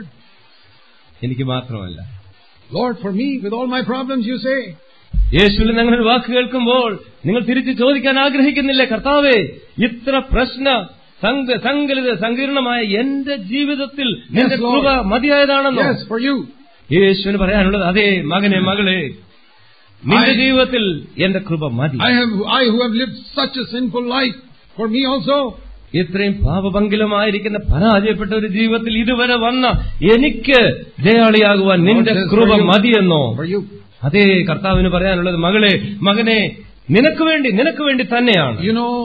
എനിക്ക് മാത്രമല്ല Lord, for me, with all my problems, you say. യേശുവിൽ അങ്ങനെ ഒരു വാക്ക് കേൾക്കുമ്പോൾ നിങ്ങൾ തിരിച്ചു ചോദിക്കാൻ ആഗ്രഹിക്കുന്നില്ലേ കർത്താവേ ഇത്ര പ്രശ്ന സങ്ക- സങ്കലിത സങ്കീർണമായ എന്റെ ജീവിതത്തിൽ നിന്റെ Lord. കൃപ മതിയായതാണെന്നോ Yes, for you. യേശുവിന് പറയാനുള്ളത് അതേ മകനെ മകളെ നിന്റെ I- ജീവിതത്തിൽ എന്റെ കൃപ മതി I have, I who have lived such a sinful life, for me also. ഇത്രയും പാപഭംഗിലമായിരിക്കുന്ന പരാജയപ്പെട്ട ഒരു ജീവിതത്തിൽ ഇതുവരെ വന്ന എനിക്ക് ജയാളിയാകുവാൻ നിന്റെ Lord says, കൃപ for you. മതിയെന്നോ For you. അതേ കർത്താവിന് പറയാനുള്ളത് മകളെ മകനെ നിനക്ക് വേണ്ടി നിനക്ക് വേണ്ടി തന്നെയാണ് You know,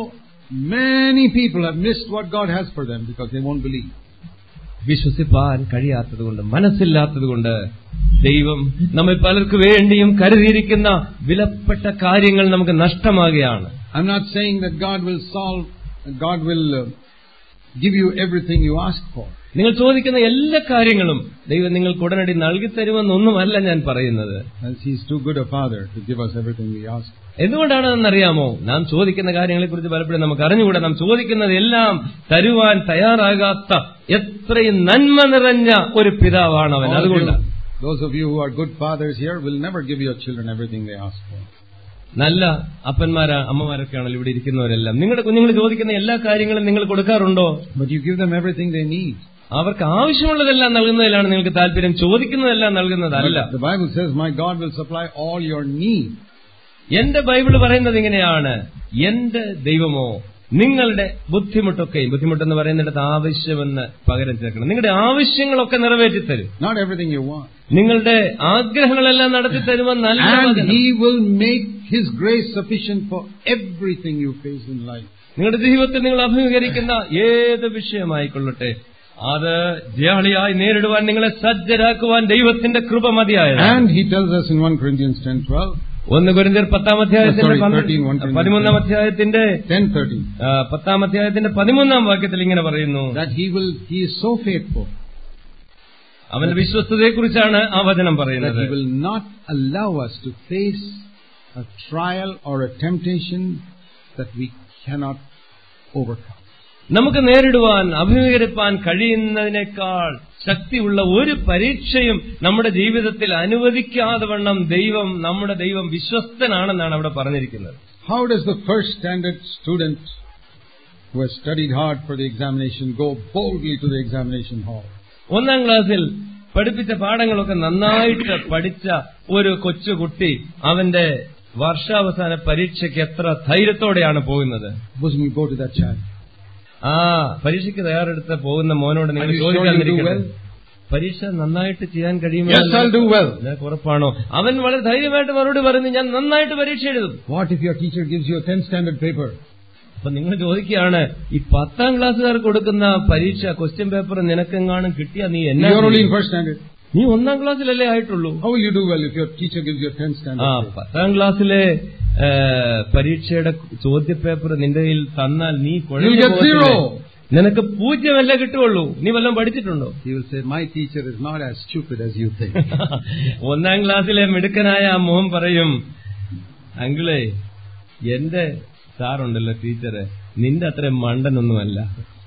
many people have missed what God has for them because they won't believe. വിശ്വസിപ്പാൻ കഴിയാത്തതുകൊണ്ട് മനസ്സില്ലാത്തതുകൊണ്ട് ദൈവം നമ്മെ പലർക്ക് വേണ്ടിയും കരുതിയിരിക്കുന്ന വിലപ്പെട്ട കാര്യങ്ങൾ നമുക്ക് നഷ്ടമാകുകയാണ് I'm not saying that God will solve, God will uh, give you everything you ask for. നിങ്ങൾ ചോദിക്കുന്ന എല്ലാ കാര്യങ്ങളും ദൈവം നിങ്ങൾക്ക് ഉടനടി നൽകി തരുമെന്നൊന്നുമല്ല ഞാൻ പറയുന്നത് As He's too good a Father to give us everything we ask. എന്തുകൊണ്ടാണെന്നറിയാമോ നാം ചോദിക്കുന്ന കാര്യങ്ങളെക്കുറിച്ച് പലപ്പോഴും നമുക്ക് അറിഞ്ഞുകൂടാ നാം ചോദിക്കുന്നത് എല്ലാം തരുവാൻ തയ്യാറാകാത്ത എത്രയും നന്മ നിറഞ്ഞ ഒരു പിതാവാണ് അവൻ All of അതുകൊണ്ടാണ് you, those of you who are good fathers here will never give your children everything they ask for. നല്ല അപ്പന്മാരാ അമ്മമാരൊക്കെയാണല്ലോ ഇവിടെ ഇരിക്കുന്നവരെല്ലാം നിങ്ങളുടെ കുഞ്ഞുങ്ങൾ ചോദിക്കുന്ന എല്ലാ കാര്യങ്ങളും നിങ്ങൾ കൊടുക്കാറുണ്ടോ But you give them everything they need. അവർക്ക് ആവശ്യമുള്ളതെല്ലാം നൽകുന്നതിലാണ് നിങ്ങൾക്ക് താല്പര്യം ചോദിക്കുന്നതെല്ലാം നൽകുന്നതല്ല But the Bible says, My God will supply all your need. എന്റെ ബൈബിള് പറയുന്നത് ഇങ്ങനെയാണ് എന്റെ ദൈവമോ നിങ്ങളുടെ ബുദ്ധിമുട്ടൊക്കെയും ബുദ്ധിമുട്ടെന്ന് പറയുന്നിടത്ത് ആവശ്യമെന്ന് പകരം ചേർക്കണം നിങ്ങളുടെ ആവശ്യങ്ങളൊക്കെ നിറവേറ്റി തരും Not everything you want. നിങ്ങളുടെ ആഗ്രഹങ്ങളെല്ലാം നടത്തി തരുമെന്നല്ല And വചനം. He will make His grace sufficient for everything you face in life. നിങ്ങളുടെ ജീവിതത്തിൽ നിങ്ങൾ അഭിമുഖീകരിക്കുന്ന ഏത് വിഷയമായിക്കൊള്ളട്ടെ അത് ജയാളിയായി നേരിടുവാൻ നിങ്ങളെ സജ്ജരാക്കുവാൻ ദൈവത്തിന്റെ കൃപ മതിയായത് And He tells us in 1 Corinthians 10 12, ഒന്ന് കുരിന്തിയർ പത്താം അധ്യായത്തിന്റെ Sorry, പന്ത്രണ്ട്- 13, 1, 13. പതിമൂന്നാം അധ്യായത്തിന്റെ 10 13, ആ, പത്താം അധ്യായത്തിന്റെ പതിമൂന്നാം വാക്യത്തിൽ ഇങ്ങനെ പറയുന്നു that He will, He is so faithful അവന്റെ വിശ്വസ്തതയെക്കുറിച്ചാണ് ആ വചനം that പറയുന്നത് He will not allow us to face a trial or a temptation that we cannot overcome. നമുക്ക് നേരിടുവാൻ അഭിമുഖീകരിപ്പാൻ കഴിയുന്നതിനേക്കാൾ ശക്തിയുള്ള ഒരു പരീക്ഷയും നമ്മുടെ ജീവിതത്തിൽ അനുവദിക്കാതെ വണ്ണം ദൈവം നമ്മുടെ ദൈവം വിശ്വസ്തനാണെന്നാണ് അവിടെ പറഞ്ഞിരിക്കുന്നത് How does the first standard student who has studied hard for the examination go boldly to the examination hall? ഒന്നാം ക്ലാസ്സിൽ പഠിപ്പിച്ച പാഠങ്ങളൊക്കെ നന്നായിട്ട് പഠിച്ച ഒരു കൊച്ചുകുട്ടി അവന്റെ വർഷാവസാന പരീക്ഷയ്ക്ക് എത്ര ധൈര്യത്തോടെയാണ് പോകുന്നത് Bosom you go to that child. ആ പരീക്ഷയ്ക്ക് തയ്യാറെടുത്ത് പോകുന്ന മോനോട് നിങ്ങൾ Are you sure ചോദിക്കാൻ you'll do ഇരിക്കട്ടെ. well? പരീക്ഷ നന്നായിട്ട് ചെയ്യാൻ കഴിയുമോ Yes, I'll do well. നിനക്ക് ഉറപ്പാണോ അവൻ വളരെ ധൈര്യമായിട്ട് മറുപടി പറഞ്ഞു ഞാൻ നന്നായിട്ട് പരീക്ഷ എഴുതും What if your teacher gives you a 10 standard paper? അപ്പൊ നിങ്ങൾ ചോദിക്കുകയാണ് ഈ പത്താം ക്ലാസ്സുകാർ കൊടുക്കുന്ന പരീക്ഷ ക്വസ്റ്റ്യൻ പേപ്പർ നിനക്കെങ്ങാനും കിട്ടിയാ നീ എന്നാ You're only in ചെയ്യും? first standard. നീ ഒന്നാം ക്ലാസ്സിലല്ലേ ആയിട്ടുള്ളൂ How will you do well if your teacher gives you a 10 standard ആ paper? പത്താം ക്ലാസ്സിലെ ഏ, പരീക്ഷയുടെ ചോദ്യപേപ്പർ നിന്റെ കയ്യിൽ തന്നാൽ നീ കുഴഞ്ഞു You'll get പോകത്തില്ലേ? zero. നിനക്ക് പൂജ്യമല്ല കിട്ടുള്ളൂ നീ വല്ലതും പഠിച്ചിട്ടുണ്ടോ He will say, my teacher is not as stupid as you think. ഒന്നാം ക്ലാസ്സിലെ മിടുക്കനായ ആ മോഹൻ പറയും അങ്കിളേ എന്റെ സാറുണ്ടല്ലോ ടീച്ചറ് നിന്റെ അത്ര മണ്ടനൊന്നുമല്ല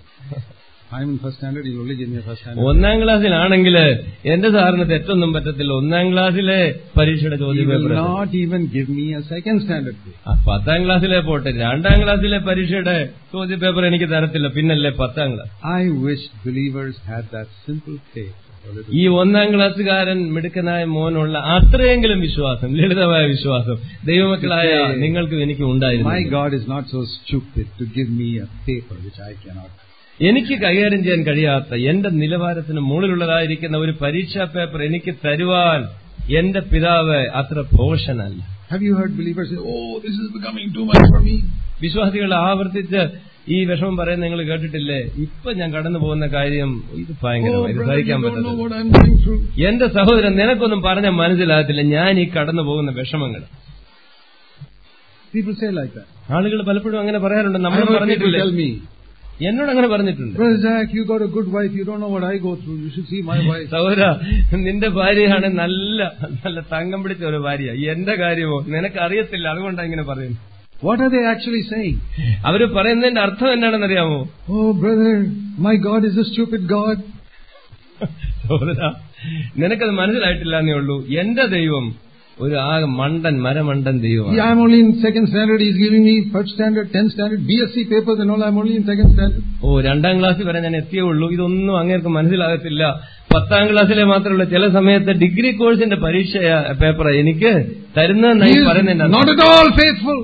I'm in first standard, he'll only give me a first standard. ഒന്നാം ക്ലാസ്സിലാണെങ്കിൽ എന്റെ സാറിന് തെറ്റൊന്നും പറ്റത്തില്ല ഒന്നാം ക്ലാസ്സിലെ പരീക്ഷയുടെ He ചോദ്യം will paper not even give me a second standard paper. ആ, പത്താം ക്ലാസ്സിലെ പോട്ടെ രണ്ടാം ക്ലാസ്സിലെ പരീക്ഷയുടെ ചോദ്യ പേപ്പർ എനിക്ക് തരത്തില്ല പിന്നല്ലേ പത്താം class I wish believers had that simple faith. a little ഈ ഒന്നാം ക്ലാസ്സുകാരൻ മിടുക്കനായ മോനുള്ള അത്രയെങ്കിലും വിശ്വാസം ലളിതമായ വിശ്വാസം ദൈവമക്കളായ നിങ്ങൾക്കും എനിക്കും My ഉണ്ടായിരുന്നു God is not so stupid to give me a paper which I cannot. എനിക്ക് കൈകാര്യം ചെയ്യാൻ കഴിയാത്ത എന്റെ നിലവാരത്തിന് മുകളിലുള്ളതായിരിക്കുന്ന ഒരു പരീക്ഷാ പേപ്പർ എനിക്ക് തരുവാൻ എന്റെ പിതാവ് അത്ര ഭോഷനല്ല Have you heard believers say, Oh, this is becoming too much for me? വിശ്വാസികൾ ആവർത്തിച്ച് ഈ വിഷമം പറയുന്നത് നിങ്ങൾ കേട്ടിട്ടില്ലേ ഇപ്പൊ ഞാൻ കടന്നു പോകുന്ന കാര്യം ഇത് ഭയങ്കര Oh, ഇത് brother, you സഹിക്കാൻ don't know പറ്റത്തില്ല what I'm going through. എന്റെ സഹോദരൻ നിനക്കൊന്നും പറഞ്ഞാൽ മനസ്സിലാകത്തില്ല ഞാൻ ഈ കടന്നു പോകുന്ന വിഷമങ്ങൾ People say like that. ആളുകൾ പലപ്പോഴും അങ്ങനെ പറയാറുണ്ട് I നമ്മൾ know people പറഞ്ഞിട്ടില്ലേ tell me, എന്നോട് അങ്ങനെ പറഞ്ഞിട്ടുണ്ട് Brother Zach, you got a good wife. You don't know what I go through. You should see my wife. സഹോദര നിന്റെ ഭാര്യയാണ് നല്ല നല്ല തങ്കം പിടിച്ച ഒരു ഭാര്യ എന്റെ കാര്യമോ നിനക്ക് അറിയത്തില്ല അതുകൊണ്ടാണ് ഇങ്ങനെ പറയുന്നത് What are they actually saying? അവര് പറയുന്നതിന്റെ അർത്ഥം എന്താണെന്നറിയാമോ Oh, brother, my God is a stupid God. സഹോദര നിനക്കത് മനസ്സിലായിട്ടില്ല എന്നേ ഉള്ളൂ എന്റെ ദൈവം ഒരു ആ മണ്ടൻ മരമണ്ടൻ ദൈവമാണ് Yeah, I'm only in second standard. He's giving me first standard, tenth standard, BSc papers and all. I'm only in second standard. ഓ രണ്ടാം ക്ലാസ്സിൽ വരെ ഞാൻ എത്തിയേ ഉള്ളൂ ഇതൊന്നും അങ്ങേർക്ക് മനസ്സിലാകത്തില്ല പത്താം ക്ലാസ്സിലെ മാത്രമല്ല ചില സമയത്ത് ഡിഗ്രി കോഴ്സിന്റെ പരീക്ഷ പേപ്പർ എനിക്ക് തരുന്നതെന്നായി He is പറയുന്നതിന്റെ not അർത്ഥം. at all faithful.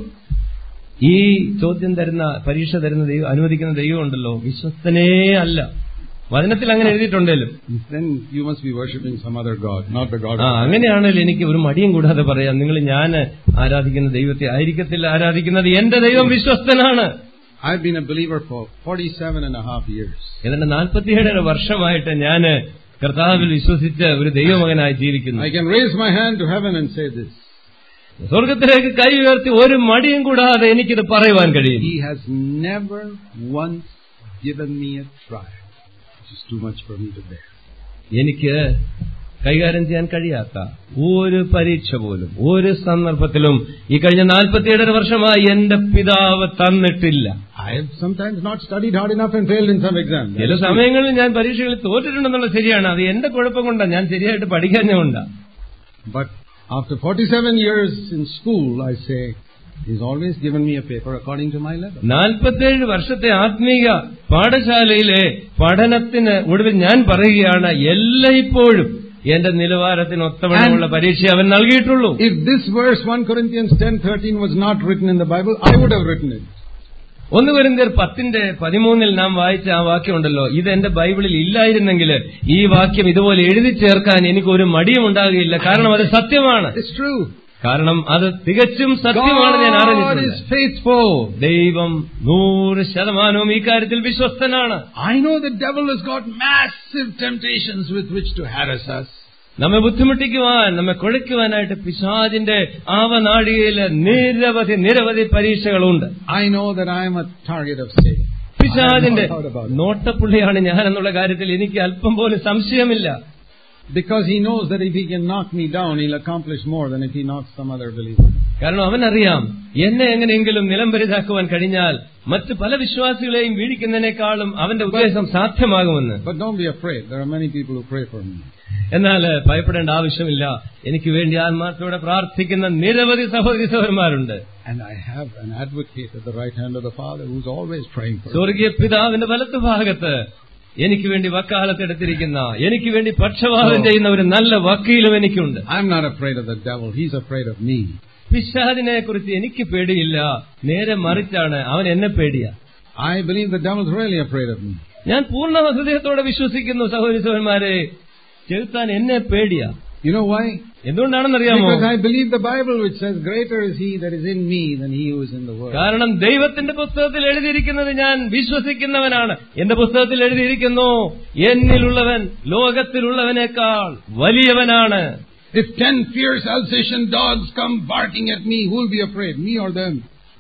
ഈ ചോദ്യം തരുന്ന പരീക്ഷ തരുന്ന ദൈവം അനുവദിക്കുന്ന ദൈവം ഉണ്ടല്ലോ വിശ്വസ്തനേ അല്ല വചനത്തിൽ അങ്ങനെ എഴുതിയിട്ടുണ്ടല്ലോ Then you must be worshipping some other God, not the God ആ of അങ്ങനെയാണെങ്കിൽ എനിക്ക് ഒരു മടിയും കൂടാതെ പറയാം നിങ്ങൾ ഞാൻ ആരാധിക്കുന്ന ദൈവത്തെ ആയിരിക്കത്തില്ല ആരാധിക്കുന്നത് എന്റെ ദൈവം വിശ്വസ്തനാണ് I've been a believer for 47 and a half years. ഏതാണ്ട് നാൽപ്പത്തിയേഴര വർഷമായിട്ട് ഞാൻ കർത്താവിൽ വിശ്വസിച്ച് ഒരു ദൈവമകനായി ജീവിക്കുന്നു I can raise my hand to heaven and say this. സ്വർഗത്തിലേക്ക് കൈ ഉയർത്തി ഒരു മടിയും കൂടാതെ എനിക്കിത് പറയുവാൻ കഴിയും He has never once given me a trial, which is too much for me to bear. എനിക്ക് കൈകാര്യം ചെയ്യാൻ കഴിയാത്ത ഒരു പരീക്ഷ പോലും ഒരു സന്ദർഭത്തിലും ഈ കഴിഞ്ഞ നാൽപ്പത്തിയേഴര വർഷമായി എന്റെ പിതാവ് തന്നിട്ടില്ല I have sometimes not studied hard enough and failed in some exams. ചില സമയങ്ങളിൽ ഞാൻ പരീക്ഷകളിൽ തോറ്റിട്ടുണ്ടെന്നുള്ള ശരിയാണ് അത് എന്റെ കുഴപ്പം കൊണ്ടാണ് ഞാൻ ശരിയായിട്ട് പഠിക്കാഞ്ഞുകൊണ്ടാണ് But after 47 years in school, I say, He's always given me a paper according to my level. നാൽപ്പത്തേഴ് വർഷത്തെ ആത്മീക പാഠശാലയിലെ പഠനത്തിന് ഒടുവിൽ ഞാൻ പറയുകയാണ് എല്ലായ്പ്പോഴും എന്റെ നിലവാരത്തിന് ഒത്തവണ്ണമുള്ള പരീക്ഷ അവൻ നൽകിയിട്ടുള്ളൂ If this verse 1 Corinthians 10:13 was not written in the Bible, I would have written it. ഒന്ന് വരുന്നേർ പത്തിന്റെ പതിമൂന്നിൽ നാം വായിച്ച ആ വാക്യമുണ്ടല്ലോ ഇത് എന്റെ ബൈബിളിൽ ഇല്ലായിരുന്നെങ്കിൽ ഈ വാക്യം ഇതുപോലെ എഴുതി ചേർക്കാൻ എനിക്ക് ഒരു മടിയും ഉണ്ടാകുകയില്ല കാരണം അത് സത്യമാണ് It's true. കാരണം അത് തികച്ചും സത്യമാണ് ഞാൻ God is അറിഞ്ഞിട്ടുണ്ട് faithful. ദൈവം നൂറ് ശതമാനവും ഈ കാര്യത്തിൽ വിശ്വസ്തനാണ് I know the devil has got massive temptations with which to harass us. നമ്മെ ബുദ്ധിമുട്ടിക്കുവാൻ നമ്മെ കുഴയ്ക്കുവാനായിട്ട് പിശാജിന്റെ ആവനാഴികയില് നിരവധി നിരവധി പരീക്ഷകളുണ്ട് I know that I am a target of Satan. പിശാജിന്റെ I have no doubt about it. നോട്ടപ്പുള്ളിയാണ് ഞാൻ എന്നുള്ള കാര്യത്തിൽ എനിക്ക് അല്പം പോലും സംശയമില്ല Because he knows that if he can knock me down, he'll accomplish more than if he knocks some other believer. കാരണം അവനറിയാം എന്നെ എങ്ങനെയെങ്കിലും നിലംപരിതാക്കുവാൻ കഴിഞ്ഞാൽ മറ്റ് പല വിശ്വാസികളെയും വീഴിക്കുന്നതിനേക്കാളും അവന്റെ ഉദ്ദേശം സാധ്യമാകുമെന്ന് But don't be afraid. There are many people who pray for me. എന്നാൽ ഭയപ്പെടേണ്ട ആവശ്യമില്ല എനിക്ക് വേണ്ടി ആത്മാർത്ഥയോടെ പ്രാർത്ഥിക്കുന്ന നിരവധി സഹോദരി സഹോദരന്മാരുണ്ട് And I have an advocate at the right hand of the Father who's always praying for me. സ്വർഗീയ പിതാവിന്റെ വലത്ത് ഭാഗത്ത് എനിക്ക് വേണ്ടി വക്കാലത്തെടുത്തിരിക്കുന്ന എനിക്ക് വേണ്ടി പക്ഷപാതം ചെയ്യുന്ന ഒരു നല്ല വക്കീലും എനിക്കുണ്ട് I'm not afraid of the devil. He's afraid of me. പിശാദിനെ കുറിച്ച് എനിക്ക് പേടിയില്ല നേരെ മറിച്ചാണ് അവൻ എന്നെ പേടിയാ I believe the devil's really afraid of me. ഞാൻ പൂർണ്ണ ഹൃദയത്തോടെ വിശ്വസിക്കുന്നു സഹോദരി സഹോദരന്മാരെ ചെലുത്താൻ എന്നെ പേടിയാ You know why? എന്തുകൊണ്ടാണെന്നറിയാമോ Because I believe the Bible which says, Greater is he that is in me than he who is in the world. കാരണം ദൈവത്തിന്റെ പുസ്തകത്തിൽ എഴുതിയിരിക്കുന്നത് ഞാൻ വിശ്വസിക്കുന്നവനാണ് എന്റെ പുസ്തകത്തിൽ എഴുതിയിരിക്കുന്നു എന്നിലുള്ളവൻ ലോകത്തിലുള്ളവനേക്കാൾ വലിയവനാണ് If ten fierce Alsatian dogs come barking at me, who will be afraid, me or them?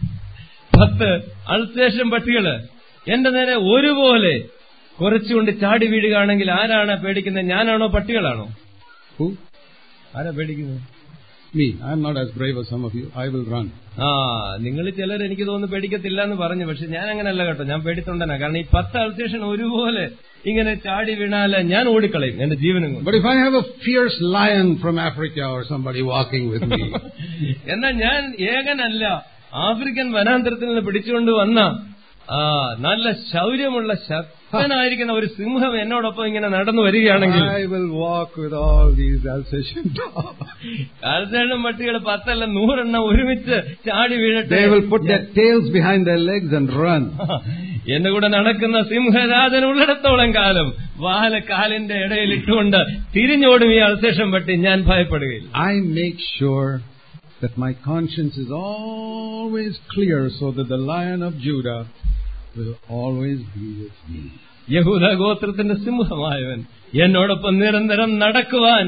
പത്ത് അൾസേഷൻ പട്ടികള് എന്റെ നേരെ ഒരുപോലെ കുറച്ചുകൊണ്ട് ചാടി വീഴുകയാണെങ്കിൽ ആരാണ് പേടിക്കുന്നത് ഞാനാണോ പട്ടികളാണോ Who? ആരാ പേടിക്കുന്നത് Me. I'm not as brave as some of you. I will run. ആ നിങ്ങൾ ചിലർ എനിക്ക് തോന്നുന്നു പേടിക്കത്തില്ല എന്ന് പറഞ്ഞു പക്ഷെ ഞാൻ അങ്ങനെയല്ല കേട്ടോ ഞാൻ പേടിത്തൊണ്ടനാ കാരണം ഈ പത്ത് അൾസേഷൻ ഒരുപോലെ ഇങ്ങനെ ചാടി വീണാല് ഞാൻ ഓടിക്കളയും എന്റെ ജീവനും കൊണ്ട് But if I have a fierce lion from Africa or somebody walking with me, എന്നാൽ ഞാൻ ഏകനല്ല ആഫ്രിക്കൻ വനാന്തരത്തിൽ നിന്ന് പിടിച്ചുകൊണ്ട് വന്ന ആ നല്ല ശൗര്യമുള്ള ശക്തനായിരിക്കുന്ന ഒരു സിംഹം എന്നോടൊപ്പം ഇങ്ങനെ നടന്നു വരികയാണെങ്കിൽ I will walk with all these Alsatian dogs. കാൽസേഷം പട്ടികൾ പത്തല്ല നൂറെണ്ണം ഒരുമിച്ച് ചാടി വീഴട്ടെ They will put their tails behind their legs and run. എന്റെ കൂടെ നടക്കുന്ന സിംഹരാജൻ ഉള്ളിടത്തോളം കാലം വാല കാലിന്റെ ഇടയിൽ ഇട്ടുകൊണ്ട് തിരിഞ്ഞോടും ഈ അൽസേഷം പട്ടി ഞാൻ ഭയപ്പെടുകയില്ല I make sure that my conscience is always clear so that the lion of Judah will always be with me. യഹൂദ ഗോത്രത്തിന്റെ സിംഹമായവൻ എന്നോടൊപ്പം നിരന്തരം നടക്കുവാൻ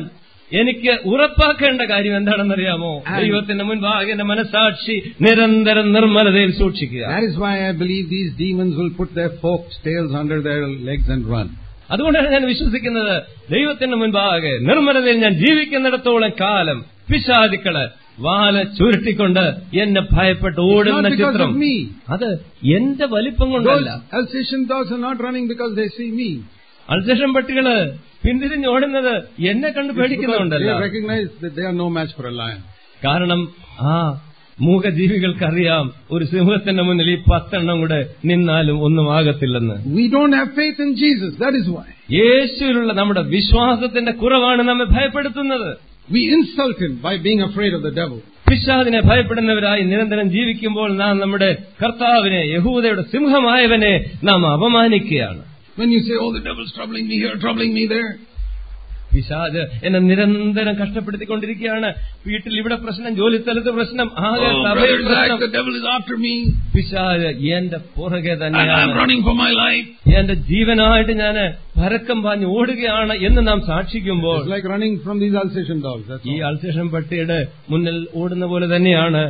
എനിക്ക് ഉറപ്പാക്കേണ്ട കാര്യം എന്താണെന്നറിയാമോ ദൈവത്തിന്റെ മുൻപാകെ എന്റെ മനസാക്ഷി നിരന്തരം നിർമ്മലതയിൽ സൂക്ഷിക്കുക That is why I believe these demons will put their forked tails under their legs and run. അതുകൊണ്ടാണ് ഞാൻ വിശ്വസിക്കുന്നത് ദൈവത്തിന്റെ മുൻപാകെ നിർമ്മലതയിൽ ഞാൻ ജീവിക്കുന്നിടത്തോളം കാലം പിശാചുക്കള് വാല ചുരുട്ടിക്കൊണ്ട് എന്നെ ഭയപ്പെട്ട് It's ഓടുന്ന not because ചിത്രം of me. അത് എന്റെ വലിപ്പം Those കൊണ്ടല്ല Alsatian dogs are not running because they see me. Alsatian പട്ടികള് പിന്തിരിഞ്ഞ് ഓടുന്നത് എന്നെ കണ്ട് It's because പേടിക്കുന്നുണ്ടല്ല they recognize that they are no match for a lion. കാരണം ആ മൂകജീവികൾക്കറിയാം ഒരു സിംഹത്തിന്റെ മുന്നിൽ ഈ പത്തെണ്ണം കൂടെ നിന്നാലും ഒന്നും ആകത്തില്ലെന്ന് We don't have faith in Jesus. That is why. യേശുവിലുള്ള നമ്മുടെ വിശ്വാസത്തിന്റെ കുറവാണ് നമ്മെ ഭയപ്പെടുത്തുന്നത് We insult him by being afraid of the devil. പിശാദിനെ ഭയപ്പെടുന്നവരായി നിരന്തരം ജീവിക്കുമ്പോൾ നാം നമ്മുടെ കർത്താവിനെ യഹൂദയുടെ സിംഹമായവനെ നാം അപമാനിക്കുകയാണ് When you say, oh, the devil's troubling me here, troubling me there. പിശാജ് എന്നെ നിരന്തരം കഷ്ടപ്പെടുത്തിക്കൊണ്ടിരിക്കുകയാണ് വീട്ടിൽ ഇവിടെ പ്രശ്നം ജോലി സ്ഥലത്ത് പ്രശ്നം ആകെ Oh, സഭയിൽ brother Zach, പ്രശ്നം the devil is after me. പിശാജ് എന്റെ പുറകെ And I'm തന്നെയാണ് running for my life. എന്റെ ജീവനായിട്ട് ഞാൻ പരക്കം പാഞ്ഞ് ഓടുകയാണ് എന്ന് നാം സാക്ഷിക്കുമ്പോൾ It's like running from these Alsatian dogs. That's ഈ all. അൾസേഷൻ പട്ടിയുടെ മുന്നിൽ ഓടുന്ന പോലെ തന്നെയാണ്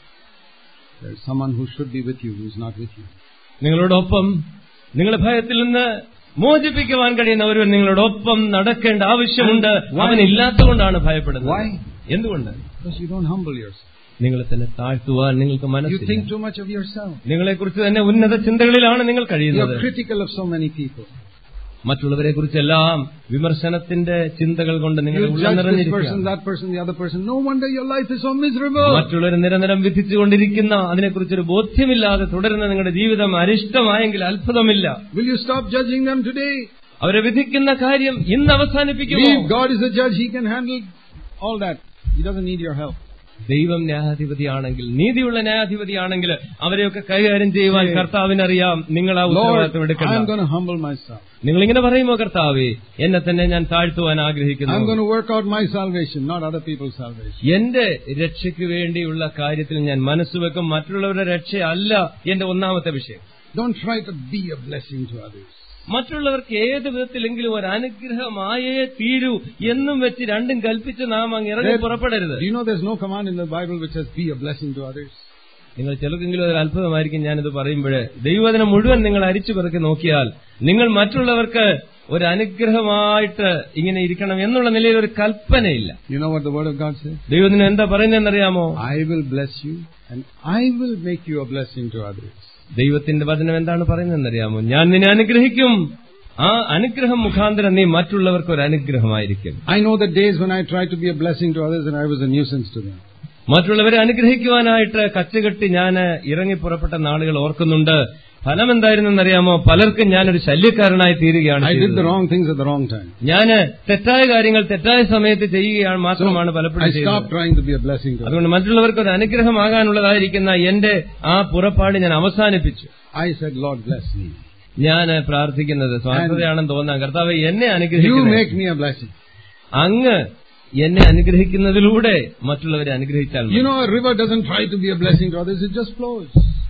There's someone who should be with you who's not with you. നിങ്ങളോടൊപ്പം നിങ്ങളെ ഭയത്തിൽ നിന്ന് മോചിപ്പിക്കുവാൻ കഴിയുന്ന ഒരുവൻ നിങ്ങളോടൊപ്പം നടക്കേണ്ട ആവശ്യമുണ്ട് Why? അവൻ ഇല്ലാത്തതുകൊണ്ടാണ് ഭയപ്പെടുന്നത് Why? എന്തുകൊണ്ട് Because you don't humble yourself. നിങ്ങളെ തന്നെ താഴ്ത്തുവാൻ നിങ്ങൾക്ക് You മനസ്സില്ല think too much of yourself. നിങ്ങളെക്കുറിച്ച് തന്നെ ഉന്നത ചിന്തകളിലാണ് നിങ്ങൾ കഴിയുന്നത് You're critical of so many people. മറ്റുള്ളവരെ കുറിച്ചെല്ലാം വിമർശനത്തിന്റെ ചിന്തകൾ കൊണ്ട് നിങ്ങൾ You ഉള്ളം judge this person, നിറഞ്ഞിരിക്കുകയാണ് that person, the other person. No wonder your life is so miserable. മറ്റുള്ളവർ നിരന്തരം വിധിച്ചുകൊണ്ടിരിക്കുന്ന അതിനെക്കുറിച്ചൊരു ബോധ്യമില്ലാതെ തുടരുന്ന നിങ്ങളുടെ ജീവിതം അരിഷ്ടമായെങ്കിൽ അത്ഭുതമില്ല Will you stop judging them today? അവരെ വിധിക്കുന്ന കാര്യം ഇന്ന് അവസാനിപ്പിക്കുമോ Believe God is a judge. He can handle all that. He doesn't need your help. ദൈവം ന്യായാധിപതിയാണെങ്കിൽ നീതിയുള്ള ന്യായാധിപതിയാണെങ്കിൽ അവരെയൊക്കെ കൈകാര്യം ചെയ്യുവാൻ കർത്താവിനറിയാം നിങ്ങൾ ആ Lord, ഉത്തരവാദിത്വം I'm എടുക്കണം going to humble myself. നിങ്ങൾ ഇങ്ങനെ പറയുമോ കർത്താവേ എന്നെ തന്നെ ഞാൻ താഴ്ത്തുവാൻ I'm ആഗ്രഹിക്കുന്നു going to work out my salvation, not other people's salvation. എന്റെ രക്ഷയ്ക്ക് വേണ്ടിയുള്ള കാര്യത്തിൽ ഞാൻ മനസ്സുവെക്കും മറ്റുള്ളവരുടെ രക്ഷയല്ല എന്റെ ഒന്നാമത്തെ വിഷയം Don't try to be a blessing to others. മറ്റുള്ളവർക്ക് ഏത് വിധത്തിലെങ്കിലും ഒരു അനുഗ്രഹമായേ തീരൂ എന്നും വെച്ച് രണ്ടും കൽപ്പിച്ച് നാം അങ്ങ് ഇറങ്ങി There- പുറപ്പെടരുത് Do you know there's no command in the Bible which says be a blessing to others? നിങ്ങൾ ചിലർക്കെങ്കിലും ഒരു അത്ഭുതമായിരിക്കും ഞാനിത് പറയുമ്പോഴേ ദൈവദിനം മുഴുവൻ നിങ്ങൾ അരിച്ചു പെറുക്കി നോക്കിയാൽ നിങ്ങൾ മറ്റുള്ളവർക്ക് ഒരു അനുഗ്രഹമായിട്ട് ഇങ്ങനെ ഇരിക്കണം എന്നുള്ള നിലയിൽ ഒരു കൽപ്പനയില്ല You know what the Word of God says? ദൈവദിനം എന്താ പറയുന്നതെന്നറിയാമോ I will bless you and I will make you a blessing to others. ദൈവത്തിന്റെ വചനം എന്താണ് പറയുന്നതെന്നറിയാമോ ഞാൻ നിന്നെ അനുഗ്രഹിക്കും ആ അനുഗ്രഹം മുഖാന്തരം നീ മറ്റുള്ളവർക്ക് ഒരു അനുഗ്രഹമായിരിക്കും I know the days when I tried to be a blessing to others and I was a nuisance to them. മറ്റുള്ളവരെ അനുഗ്രഹിക്കുവാനായിട്ട് കച്ചുകെട്ടി ഞാൻ ഇറങ്ങി പുറപ്പെട്ട നാളുകൾ ഓർക്കുന്നുണ്ട് ഫലം എന്തായിരുന്നെന്നറിയാമോ പലർക്കും ഞാനൊരു ശല്യക്കാരനായി തീരുകയാണ് I did ചെയ്തത്. the wrong things at the wrong time. ഞാന് തെറ്റായ കാര്യങ്ങൾ തെറ്റായ സമയത്ത് ചെയ്യുകയാണ് മാത്രമാണ് I പലപ്പോഴും stopped ചെയ്യുന്നത് trying to be a blessing to others. അതുകൊണ്ട് മറ്റുള്ളവർക്ക് ഒരു അനുഗ്രഹമാകാനുള്ളതായിരിക്കുന്ന എന്റെ ആ പുറപ്പാട് ഞാൻ അവസാനിപ്പിച്ചു I said, Lord, bless me. ഞാൻ പ്രാർത്ഥിക്കുന്നത് സ്വാർത്ഥതയാണെന്ന് തോന്നാം കർത്താവ് എന്നെ You അനുഗ്രഹിക്കുന്നു make me a blessing. അങ്ങ് എന്നെ അനുഗ്രഹിക്കുന്നതിലൂടെ മറ്റുള്ളവരെ അനുഗ്രഹിച്ചാൽ മതി. You know, a river doesn't try to be a blessing to others, it just flows.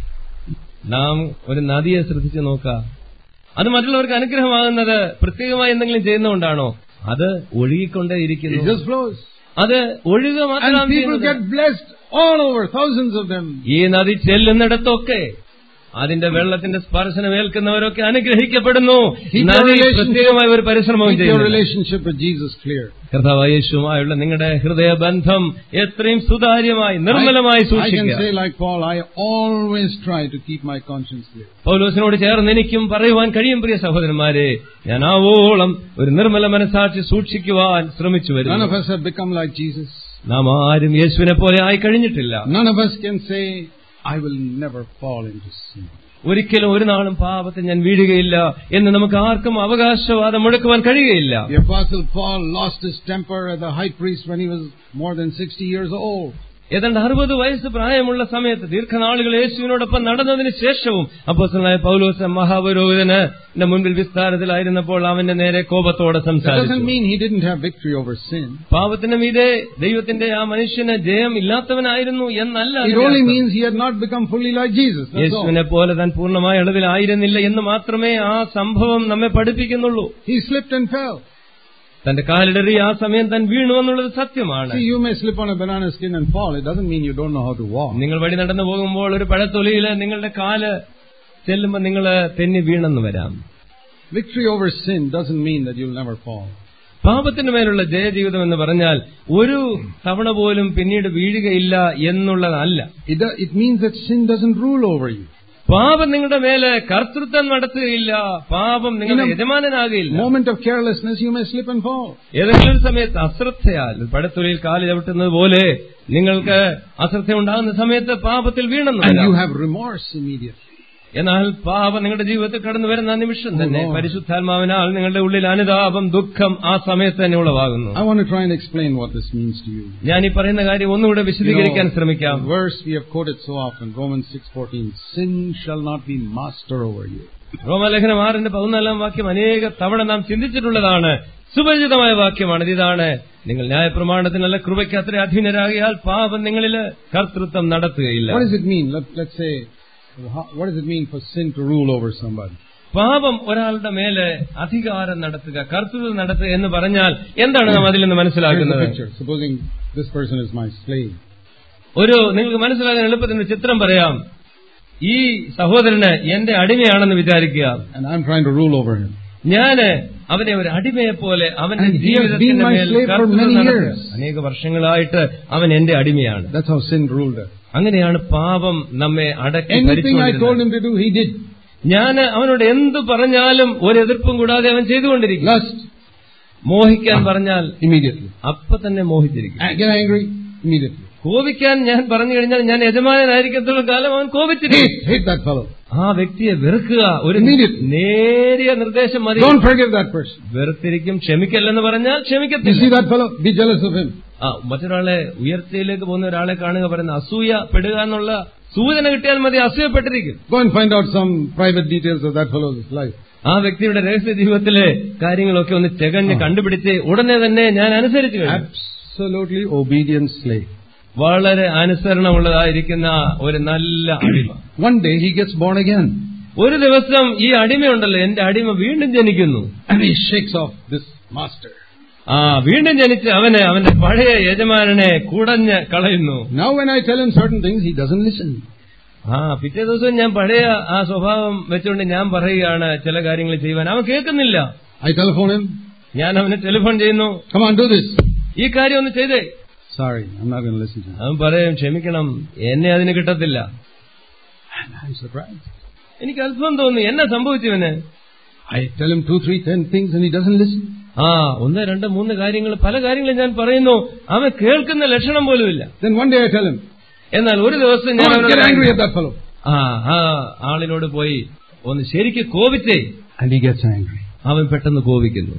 നാം ഒരു നദിയെ ശ്രദ്ധിച്ചു നോക്കാം അത് മറ്റുള്ളവർക്ക് അനുഗ്രഹമാകുന്നത് പ്രത്യേകമായി എന്തെങ്കിലും ചെയ്യുന്നതുകൊണ്ടാണോ അത് It ഒഴുകിക്കൊണ്ടേയിരിക്കുന്നു just flows. അത് ഒഴുക And മാത്രമാണ് people ചെയ്യുന്നത്. get blessed all over, thousands of them. ഈ നദി ചെല്ലുന്നിടത്തൊക്കെ അതിന്റെ വെള്ളത്തിന്റെ സ്പർശനം ഏൽക്കുന്നവരൊക്കെ അനുഗ്രഹിക്കപ്പെടുന്നു Keep your നദി relationship- പ്രത്യേകമായ ഒരു പരിശ്രമവും Keep your ചെയ്യുന്നു relationship with Jesus clear. കർത്താവ് യേശുവുമായുള്ള നിങ്ങളുടെ ഹൃദയബന്ധം എത്രയും സുതാര്യമായി നിർമ്മലമായി I, I can സൂക്ഷിക്കുക say like Paul, I always try to keep my conscience clear. പൗലോസിനോട് ചേർന്ന് എനിക്കും പറയുവാൻ കഴിയും പ്രിയ സഹോദരന്മാരെ ഞാൻ ആവോളം ഒരു നിർമ്മല മനസാക്ഷി സൂക്ഷിക്കുവാൻ ശ്രമിച്ചു None വരുന്നു of us have become like Jesus. നാം ആരും യേശുവിനെ പോലെ ആയി കഴിഞ്ഞിട്ടില്ല None of us can say, I will never fall into sin. ഒരിക്കലും ഒരു നാളും പാപത്തിൽ ഞാൻ വീഴുകയില്ല എന്ന് നമുക്ക് ആർക്കും അവകാശവാദം മുഴക്കുവാൻ കഴിയുകയില്ല The Apostle Paul lost his temper as a high priest when he was more than 60 years old. ഏതാണ്ട് അറുപത് വയസ്സ് പ്രായമുള്ള സമയത്ത് ദീർഘനാളുകൾ യേശുവിനോടൊപ്പം നടന്നതിന് ശേഷവും അപ്പോസ്റ്റലായ പൗലോസ് മഹാപുരോഹിതന് എന്റെ മുൻപിൽ വിസ്താരത്തിലായിരുന്നപ്പോൾ അവന്റെ നേരെ കോപത്തോടെ That doesn't സംസാരിച്ചു mean he didn't have victory over sin. പാപത്തിന് മീതെ ദൈവത്തിന്റെ ആ മനുഷ്യന് ജയം ഇല്ലാത്തവനായിരുന്നു എന്നല്ല It അതിന്റെ only അർത്ഥം. means he had not become fully like Jesus. That's all. യേശുവിനെ പോലെ താൻ പൂർണ്ണമായ അളവിലായിരുന്നില്ല എന്ന് മാത്രമേ ആ സംഭവം നമ്മെ പഠിപ്പിക്കുന്നുള്ളൂ He slipped and fell. തന്റെ കാലിടറി ആ സമയം താൻ വീണു എന്നുള്ളത് സത്യമാണ് See, you may slip on a banana skin and fall. It doesn't mean you don't know how to walk. നിങ്ങൾ വഴി നടന്നു പോകുമ്പോൾ ഒരു പഴത്തൊലിയിൽ നിങ്ങളുടെ കാല് ചെല്ലുമ്പോൾ നിങ്ങൾ തെന്നി വീണെന്ന് വരാം Victory over sin doesn't mean that you'll never fall. പാപത്തിന് മേലുള്ള ജയജീവിതം എന്ന് പറഞ്ഞാൽ ഒരു തവണ പോലും പിന്നീട് വീഴുകയില്ല എന്നുള്ളതല്ല It, do- it means that sin doesn't rule over you. പാപം നിങ്ങളുടെ മേലെ കർത്തൃത്വം നടത്തുകയില്ല പാപം നിങ്ങളുടെ ഇനം- യജമാനനാകില്ല Moment of carelessness, you may slip and fall. ഏതെങ്കിലും ഒരു സമയത്ത് അശ്രദ്ധയാൽ പടത്തൊലിയിൽ കാല് ചവിട്ടുന്നത് പോലെ നിങ്ങൾക്ക് അശ്രദ്ധ ഉണ്ടാകുന്ന സമയത്ത് പാപത്തിൽ വീണെന്ന് And you വരാം. have remorse immediately. എന്നാൽ പാപം നിങ്ങളുടെ ജീവിതത്തിൽ കടന്നു വരുന്ന നിമിഷം തന്നെ Lord. പരിശുദ്ധാത്മാവിനാൽ നിങ്ങളുടെ ഉള്ളിൽ അനുതാപം ദുഃഖം ആ സമയത്ത് തന്നെ ഉളവാകുന്നു I want to try and explain what this means to you. ഞാൻ ഈ പറയുന്ന കാര്യം ഒന്നുകൂടെ വിശദീകരിക്കാൻ ശ്രമിക്കാം the verse we have quoted so often, Romans 6:14, sin shall not be master over you. റോമലേഖനം ആറിന്റെ പതിനാലാം വാക്യം അനേക തവണ നാം ചിന്തിച്ചിട്ടുള്ളതാണ് സുപരിചിതമായ വാക്യമാണ് ഇതാണ് നിങ്ങൾ ന്യായപ്രമാണത്തിനല്ല കൃപയ്ക്ക് അത്ര അധീനരാകിയാൽ പാപം നിങ്ങളിൽ കർത്തൃത്വം നടത്തുകയില്ല What does it mean? Let, let's say, how- what does it mean for sin to rule over somebody? പാപം ഒരാളുടെ മേലെ അധികാരം നടത്തുക കർത്തൃത്വം നടത്തുക എന്ന് പറഞ്ഞാൽ എന്താണ് നാം അതിൽ നിന്ന് Here's the മനസ്സിലാക്കുന്നത് picture. Supposing this person is my slave. ഒരു നിങ്ങൾക്ക് മനസ്സിലാകാൻ എളുപ്പത്തിന് ഒരു ചിത്രം പറയാം ഈ സഹോദരന് എന്റെ അടിമയാണെന്ന് വിചാരിക്കുക and I'm trying to rule over him. ഞാന് അവനെ ഒരു അടിമയെ പോലെ അവന്റെ And he has been ജീവിതത്തിന്റെ my മേൽ slave for കർത്തൃത്വം many നടത്തുക. years. അനേക വർഷങ്ങളായിട്ട് അവൻ എന്റെ അടിമയാണ് That's how sin ruled us. അങ്ങനെയാണ് പാപം നമ്മെ അടക്കി Anything I ഭരിച്ചുകൊണ്ടിരുന്നത്. told him to do, he did. ഞാൻ അവനോട് എന്ത് പറഞ്ഞാലും ഒരു എതിർപ്പും കൂടാതെ അവൻ ചെയ്തുകൊണ്ടിരിക്കും Lust, മോഹിക്കാൻ പറഞ്ഞാൽ immediately. അപ്പൊ തന്നെ മോഹിച്ചിരിക്കും Uh, Get angry, immediately. കോപിക്കാൻ ഞാൻ പറഞ്ഞു കഴിഞ്ഞാൽ ഞാൻ യജമാനായിരിക്കത്തുള്ള കാലം അവൻ കോപിച്ചിരിക്കും Hate, hate that fellow. ആ വ്യക്തിയെ വെറുക്കുക ഒരു Immediately. നേരിയ നിർദ്ദേശം മതി Don't forgive that person. വെറുത്തിരിക്കും ക്ഷമിക്കല്ലെന്ന് പറഞ്ഞാൽ You ക്ഷമിക്കത്തില്ല see that fellow? Be jealous of him. ആ മറ്റൊരാളെ ഉയർച്ചയിലേക്ക് പോകുന്ന ഒരാളെ കാണുക പറയുന്ന അസൂയപ്പെടുക എന്നുള്ള സൂചന കിട്ടിയാൽ മതി അസൂയപ്പെട്ടിരിക്കും Go and find out some private details of that fellow's life. ആ വ്യക്തിയുടെ രഹസ്യ ജീവിതത്തിലെ കാര്യങ്ങളൊക്കെ ഒന്ന് ചെകഞ്ഞ് കണ്ടുപിടിച്ച് ഉടനെ തന്നെ ഞാൻ അനുസരിച്ചു കഴിഞ്ഞു Absolutely obedient slave. വളരെ അനുസരണമുള്ളതായിരിക്കുന്ന ഒരു നല്ല അടിമ One day he gets born again ഒരു ദിവസം ഈ അടിമയുണ്ടല്ലോ എന്റെ അടിമ വീണ്ടും ജനിക്കുന്നു and he shakes off this master. ആ വീണ്ടും ജനിച്ച് അവന് അവന്റെ പഴയ യജമാനനെ കുടഞ്ഞ് കളയുന്നു Now when I tell him certain things, he doesn't listen. ആ പിറ്റേ ദിവസം ഞാൻ പഴയ ആ സ്വഭാവം വെച്ചുകൊണ്ട് ഞാൻ പറയുകയാണ് ചില കാര്യങ്ങൾ ചെയ്യുവാൻ അവൻ കേൾക്കുന്നില്ല I telephone him, ഞാൻ അവന് ടെലിഫോൺ ചെയ്യുന്നു come on, do this. ഈ കാര്യം ഒന്ന് ചെയ്തേ Sorry, I'm not going to listen to you. അവൻ പറയും ക്ഷമിക്കണം എന്നെ അതിന് കിട്ടത്തില്ല And I'm surprised. എനിക്ക് അത്ഭുതം തോന്നി എന്നാ സംഭവിച്ചവന് I tell him two, three, ten things and he doesn't listen. ആ ഒന്ന് രണ്ട് മൂന്ന് കാര്യങ്ങൾ പല കാര്യങ്ങളും ഞാൻ പറയുന്നു അവൻ കേൾക്കുന്ന ലക്ഷണം പോലുമില്ല Then one day I tell him, എന്നാൽ ഒരു ദിവസം come ഞാൻ on, അവനോട് get angry at that fellow. ആ ആ ആളിനോട് പോയി ഒന്ന് ശരിക്ക് കോപിച്ചേ And he gets angry. അവൻ പെട്ടെന്ന് കോപിക്കുന്നു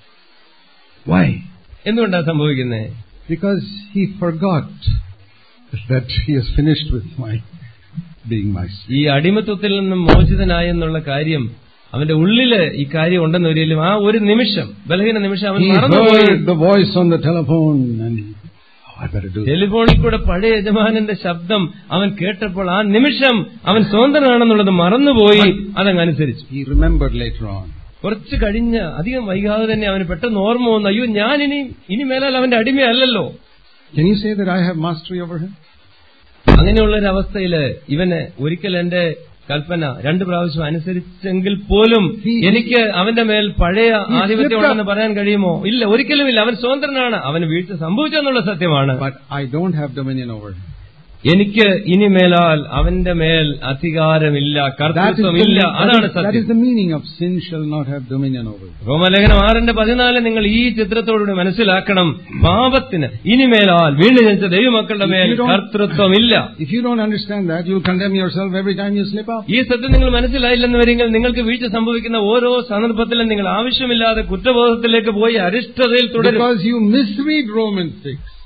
Why? എന്തുകൊണ്ടാണ് സംഭവിക്കുന്നത് Because he forgot that he has finished with my being my slave. ഈ അടിമത്വത്തിൽ നിന്നും മോചിതനായെന്നുള്ള കാര്യം അവന്റെ ഉള്ളില് ഈ കാര്യം ഉണ്ടെന്ന് ഒരിക്കലും ആ ഒരു നിമിഷം ബലഹീന നിമിഷം അവൻ He മറന്നുപോയി heard the voice on the telephone and he, oh, I better do this. ടെലിഫോണിൽ കൂടെ പഴയ യജമാനന്റെ ശബ്ദം അവൻ കേട്ടപ്പോൾ ആ നിമിഷം അവൻ സ്വതന്ത്രനാണെന്നുള്ളത് മറന്നുപോയി അതങ്ങ് അനുസരിച്ചു He remembered later on. കുറച്ച് കഴിഞ്ഞ് അധികം വൈകാതെ തന്നെ അവന് പെട്ടെന്ന് ഓർമ്മ വന്നു അയ്യോ ഞാൻ ഇനി ഇനി മേലാൽ അവന്റെ അടിമയല്ലല്ലോ Can you say that I have mastery over him? അങ്ങനെയുള്ള ഒരു അവസ്ഥയില് ഇവന് ഒരിക്കൽ എന്റെ കൽപ്പന രണ്ട് പ്രാവശ്യം അനുസരിച്ചെങ്കിൽ പോലും എനിക്ക് അവന്റെ മേൽ പഴയ ആധിപത്യം ഉണ്ടെന്ന് പറയാൻ കഴിയുമോ ഇല്ല ഒരിക്കലും ഇല്ല അവൻ സ്വതന്ത്രനാണ് അവന് വീഴ്ച സംഭവിച്ചെന്നുള്ള സത്യമാണ് But I don't have dominion over him. എനിക്ക് ഇനി മേലാൽ അവന്റെ മേൽ അധികാരമില്ല That is, കർത്തൃത്വമില്ല the, that, അതാണ് is, that is സത്യം the meaning of sin shall not have dominion over you. റോമലേഖനം ആറിന്റെ പതിനാല് നിങ്ങൾ ഈ ചിത്രത്തോടുകൂടി മനസ്സിലാക്കണം പാപത്തിന് ഇനിമേലാൽ വീണ്ടും ജനിച്ച ദൈവമക്കളുടെ മേൽ You don't- കർത്തൃത്വമില്ല If you don't understand that, you'll condemn yourself every time you slip up. ഈ സത്യം നിങ്ങൾ മനസ്സിലായില്ലെന്ന് വരെങ്കിൽ നിങ്ങൾക്ക് വീഴ്ച സംഭവിക്കുന്ന ഓരോ സന്ദർഭത്തിലും നിങ്ങൾ ആവശ്യമില്ലാതെ കുറ്റബോധത്തിലേക്ക് പോയി അരിഷ്ടതയിൽ തുടരും Because you misread Romans 6.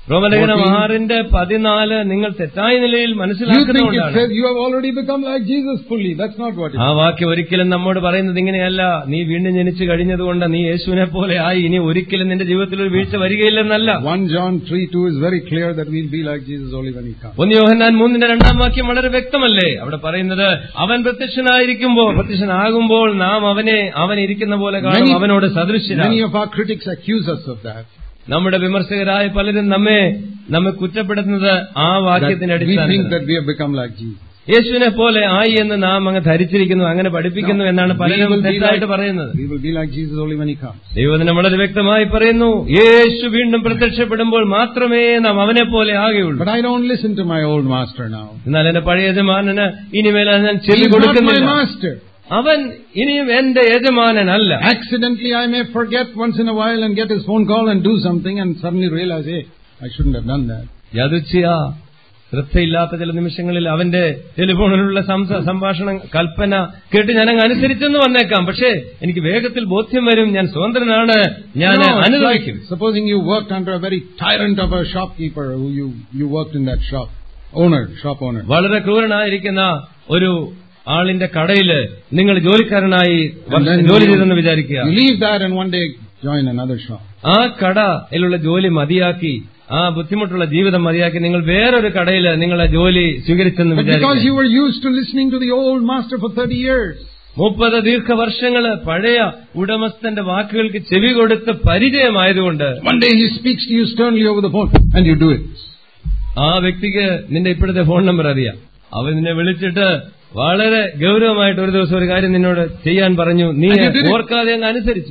റോമലേഖനം 14. ആറിന്റെ പതിനാല് നിങ്ങൾ തെറ്റായ നിലയിൽ You think it മനസ്സിലാക്കുന്നതുകൊണ്ടാണ് says you have already become like Jesus fully. That's not what it ആ വാക്യം ഒരിക്കലും നമ്മോട് പറയുന്നത് ഇങ്ങനെയല്ല നീ വീണ്ടും ജനിച്ചു കഴിഞ്ഞതുകൊണ്ട് നീ യേശുവിനെ പോലെ ആയി ഇനി ഒരിക്കലും നിന്റെ ജീവിതത്തിൽ ഒരു വീഴ്ച വരികയില്ലെന്നല്ല 1 John 3 2 is very clear that we'll be like Jesus only when he comes. ഒന്ന് യോഹന്നാൻ മൂന്നിന്റെ രണ്ടാം വാക്യം വളരെ വ്യക്തമല്ലേ അവിടെ പറയുന്നത് അവൻ പ്രത്യക്ഷനായിരിക്കുമ്പോൾ പ്രത്യക്ഷനാകുമ്പോൾ നാം അവനെ അവൻ ഇരിക്കുന്ന പോലെ കാണും Many- അവനോട് സദൃശ്യരാകും Many of our critics accuse us of that. നമ്മുടെ വിമർശകരായ പലരും നമ്മെ നമ്മെ കുറ്റപ്പെടുത്തുന്നത് ആ that വാക്യത്തിന്റെ we think അടിസ്ഥാനത്തിൽ that we have become like Jesus. യേശുവിനെ പോലെ ആയി എന്ന് നാം അങ്ങ് ധരിച്ചിരിക്കുന്നു അങ്ങനെ പഠിപ്പിക്കുന്നു എന്നാണ് We പലരും will be തെറ്റായിട്ട് like- പറയുന്നത് We will be like Jesus only when he comes. ദൈവത്തിന് വളരെ വ്യക്തമായി പറയുന്നു യേശു വീണ്ടും പ്രത്യക്ഷപ്പെടുമ്പോൾ മാത്രമേ നാം അവനെ പോലെ ആകെയുള്ളൂ But I don't listen to my old master now. എന്നാൽ എന്റെ പഴയ യജമാനന് ഇനിമേൽ ഞാൻ He ചെവി is not my കൊടുക്കുന്നില്ല master. അവൻ ഇനിയും എന്റെ യജമാനനല്ല Accidentally, I may forget once in a while and get his phone call and do something and suddenly realize, hey, I shouldn't have done that. യദുച്ഛയ ശ്രദ്ധയില്ലാത്ത ചില നിമിഷങ്ങളിൽ അവന്റെ ടെലിഫോണിലുള്ള സംസ- സംഭാഷണം കൽപ്പന കേട്ട് ഞാൻ അങ്ങ് അനുസരിച്ചെന്ന് വന്നേക്കാം പക്ഷേ എനിക്ക് വേഗത്തിൽ ബോധ്യം വരും ഞാൻ സ്വതന്ത്രനാണ് ഞാൻ No, it's like അനുഭവിക്കും supposing you worked under a very tyrant of a shopkeeper who you, you worked in that shop. Owner, shop owner. വളരെ ക്രൂരനായിരിക്കുന്ന ഒരു ആളിന്റെ കടയില് നിങ്ങൾ ജോലിക്കാരനായി And then ജോലി you- ചെയ്തെന്ന് വിചാരിക്കുക You leave that and one day join another shop. ആ കടയിലുള്ള ജോലി മതിയാക്കി ആ ബുദ്ധിമുട്ടുള്ള ജീവിതം മതിയാക്കി നിങ്ങൾ വേറൊരു കടയിൽ നിങ്ങളെ ജോലി സ്വീകരിച്ചെന്ന് But because വിചാരിക്കുക you were used to listening to the old master for 30 years, മുപ്പത് ദീർഘവർഷങ്ങള് പഴയ ഉടമസ്ഥന്റെ വാക്കുകൾക്ക് ചെവി കൊടുത്ത് പരിചയമായതുകൊണ്ട് one day he speaks to you sternly over the phone and you do it. ആ വ്യക്തിക്ക് നിന്റെ ഇപ്പോഴത്തെ ഫോൺ നമ്പർ അറിയാം അവൻ നിന്നെ വിളിച്ചിട്ട് വളരെ ഗൗരവമായിട്ട് ഒരു ദിവസം ഒരു കാര്യം നിന്നോട് ചെയ്യാൻ പറഞ്ഞു നീ And you did it. ഓർക്കാതെ അങ്ങ് അനുസരിച്ചു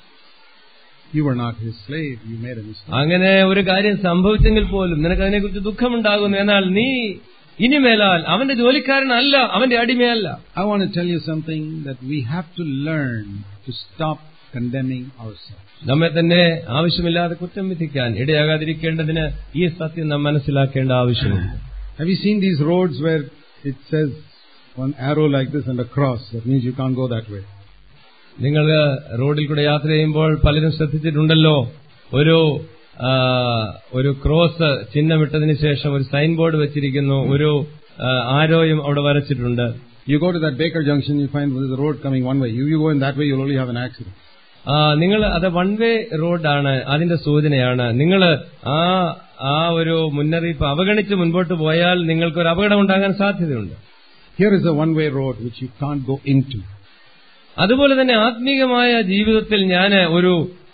You were not his slave, you made a mistake. അങ്ങനെ ഒരു കാര്യം സംഭവിച്ചെങ്കിൽ പോലും നിനക്ക് അതിനെക്കുറിച്ച് ദുഃഖമുണ്ടാകുന്നു എന്നാൽ നീ ഇനിമേലാൽ അവന്റെ ജോലിക്കാരനല്ല അവന്റെ അടിമയല്ല I want to tell you something that we have to learn to stop condemning ourselves. നമ്മെ തന്നെ ആവശ്യമില്ലാതെ കുറ്റം വിധിക്കാൻ ഇടയാകാതിരിക്കേണ്ടതിന് ഈ സത്യം നാം മനസ്സിലാക്കേണ്ട ആവശ്യമുണ്ട് Have you seen these roads where it says one arrow like this and a cross? That means you can't go that way. നിങ്ങൾ റോഡിൽ കൂടെ യാത്ര ചെയ്യുമ്പോൾ പലരും ശ്രദ്ധിച്ചിട്ടുണ്ടല്ലോ ഒരു ആ, ഒരു ക്രോസ് ചിഹ്നമിട്ടതിന് ശേഷം ഒരു സൈൻ ബോർഡ് വെച്ചിരിക്കുന്നു ഒരു ആ, ആരോയും അവിടെ വരച്ചിട്ടുണ്ട് You go to that Baker Junction, you find there's a road coming one way. You, you go in that way, you'll only have an accident. ആ, നിങ്ങൾ അത് വൺ വേ റോഡാണ് അതിന്റെ സൂചനയാണ് നിങ്ങൾ ആ ആ ഒരു മുന്നറിയിപ്പ് അവഗണിച്ച് മുൻപോട്ട് പോയാൽ നിങ്ങൾക്ക് ഒരു അപകടം ഉണ്ടാകാൻ സാധ്യതയുണ്ട് Here is a one-way road which you can't go into. അതുപോലെ തന്നെ ആത്മീകമായ ജീവിതത്തിൽ ഞാൻ ഒരു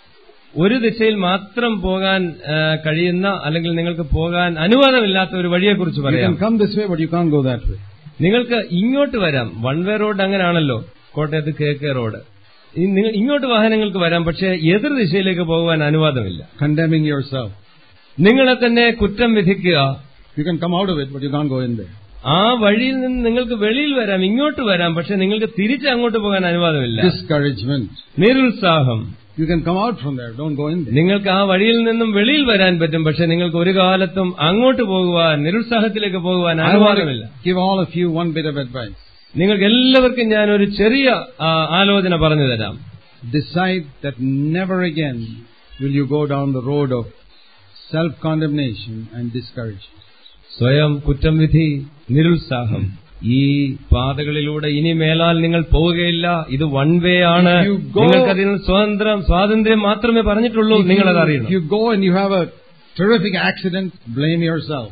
ഒരു ദിശയിൽ മാത്രം പോകാൻ ആ, കഴിയുന്ന അല്ലെങ്കിൽ നിങ്ങൾക്ക് പോകാൻ അനുവാദമില്ലാത്ത ഒരു വഴിയെക്കുറിച്ച് You പറയാം can come this way, but you can't go that way. നിങ്ങൾക്ക് ഇങ്ങോട്ട് വരാം വൺ വേ റോഡ് അങ്ങനെയാണല്ലോ കോട്ടയത്ത് കെ കെ റോഡ് ഈ നിങ്ങൾ ഇങ്ങോട്ട് വാഹനങ്ങൾക്ക് വരാം പക്ഷേ എതിർ ദിശയിലേക്ക് പോകാൻ അനുവാദമില്ല Condemning yourself. നിങ്ങളെ തന്നെ കുറ്റം വിധിക്കുക You can come out of it, but you can't go in there. ആ വഴിയിൽ നിന്ന് നിങ്ങൾക്ക് വെളിയിൽ വരാം ഇങ്ങോട്ട് വരാം പക്ഷെ നിങ്ങൾക്ക് തിരിച്ച് അങ്ങോട്ട് പോകാൻ അനുവാദമില്ല Discouragement. നിരുത്സാഹം You can come out from there, don't go in there. നിങ്ങൾക്ക് ആ വഴിയിൽ നിന്നും വെളിയിൽ വരാൻ പറ്റും പക്ഷെ നിങ്ങൾക്ക് ഒരു കാലത്തും അങ്ങോട്ട് പോകുവാൻ നിരുത്സാഹത്തിലേക്ക് പോകുവാൻ I want അനുവാദമില്ല to give all of you one bit of advice. നിങ്ങൾക്ക് എല്ലാവർക്കും ഞാൻ ഒരു ചെറിയ ആ, ആലോചന പറഞ്ഞു തരാം Decide that never again will you go down the road of self-condemnation and discouragement. സ്വയം കുറ്റം വിധി നിരുത്സാഹം ഈ പാതകളിലൂടെ ഇനി മേലാൽ നിങ്ങൾ പോവുകയില്ല ഇത് വൺ വേ ആണ് If you go- നിങ്ങൾക്കതിൽ സ്വതന്ത്രം സ്വാതന്ത്ര്യം മാത്രമേ പറഞ്ഞിട്ടുള്ളൂ If നിങ്ങൾ you, if അതറിയണം you go and you have a terrific accident, blame yourself.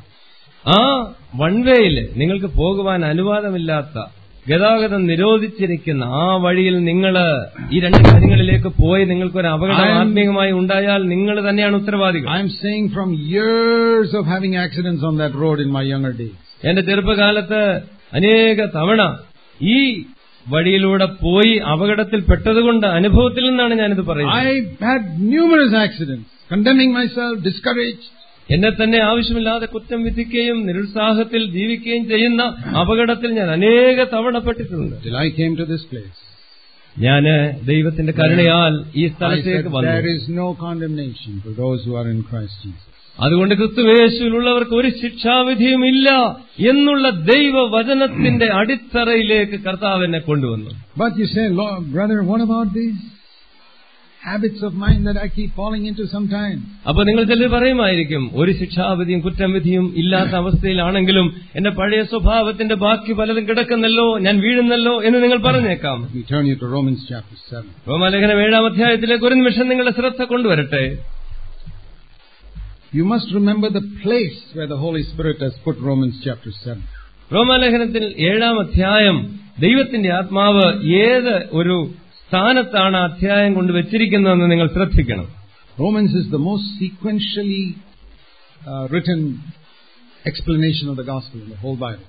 ആ വൺ വേയിൽ നിങ്ങൾക്ക് പോകുവാൻ അനുവാദമില്ലാത്ത ഗതാഗതം നിരോധിച്ചിരിക്കുന്ന ആ വഴിയിൽ നിങ്ങൾ ഈ രണ്ട് കാര്യങ്ങളിലേക്ക് പോയി നിങ്ങൾക്കൊരു അപകടം I am- ആത്മീയമായി ഉണ്ടായാൽ നിങ്ങൾ തന്നെയാണ് ഉത്തരവാദികൾ I'm saying from years of having accidents on that road in my younger days. എന്റെ ചെറുപ്പകാലത്ത് അനേക തവണ ഈ വഴിയിലൂടെ പോയി അപകടത്തിൽപ്പെട്ടതുകൊണ്ട് അനുഭവത്തിൽ നിന്നാണ് ഞാനിത് പറയുന്നത് I had numerous accidents, condemning myself, discouraged. എന്നെ തന്നെ ആവശ്യമില്ലാതെ കുറ്റം വിധിക്കുകയും നിരുത്സാഹത്തിൽ ജീവിക്കുകയും ചെയ്യുന്ന അപകടത്തിൽ ഞാൻ അനേക തവണ പെട്ടിട്ടുണ്ട് Till I came to this place. ഞാന് ദൈവത്തിന്റെ കരുണയാൽ ഈ I said, സ്ഥലത്തേക്ക് there വന്നു is no condemnation for those who are in Christ Jesus. അതുകൊണ്ട് ക്രിസ്തുവേശുവിലുള്ളവർക്ക് ഒരു ശിക്ഷാവിധിയും ഇല്ല എന്നുള്ള ദൈവവചനത്തിന്റെ അടിത്തറയിലേക്ക് കർത്താവ് എന്നെ കൊണ്ടുവന്നു But you say, Lord, brother, what about this? habits of mine that I keep falling into sometimes. അപ്പൊ നിങ്ങൾ ചിലർ പറയുമായിരിക്കും ഒരു ശിക്ഷാവിധിയും കുറ്റം വിധിയും ഇല്ലാത്ത അവസ്ഥയിലാണെങ്കിലും എന്റെ പഴയ സ്വഭാവത്തിന്റെ ബാക്കി പലതും കിടക്കുന്നല്ലോ ഞാൻ വീഴുന്നല്ലോ എന്ന് നിങ്ങൾ പറഞ്ഞേക്കാം Let me turn you to Romans chapter 7. റോമാലേഖനം ഏഴാം അധ്യായത്തിലേക്ക് ഒരു നിമിഷം നിങ്ങളുടെ ശ്രദ്ധ കൊണ്ടുവരട്ടെ You must remember the place where the Holy Spirit has put Romans chapter 7. റോമാലേഖനത്തിൽ ഏഴാം അധ്യായം ദൈവത്തിന്റെ ആത്മാവ് ഏത് ഒരു സ്ഥാനത്താണ് ആ അധ്യായം കൊണ്ട് വെച്ചിരിക്കുന്നതെന്ന് നിങ്ങൾ ശ്രദ്ധിക്കണം Romans is the most sequentially uh, written explanation of the gospel in the whole Bible.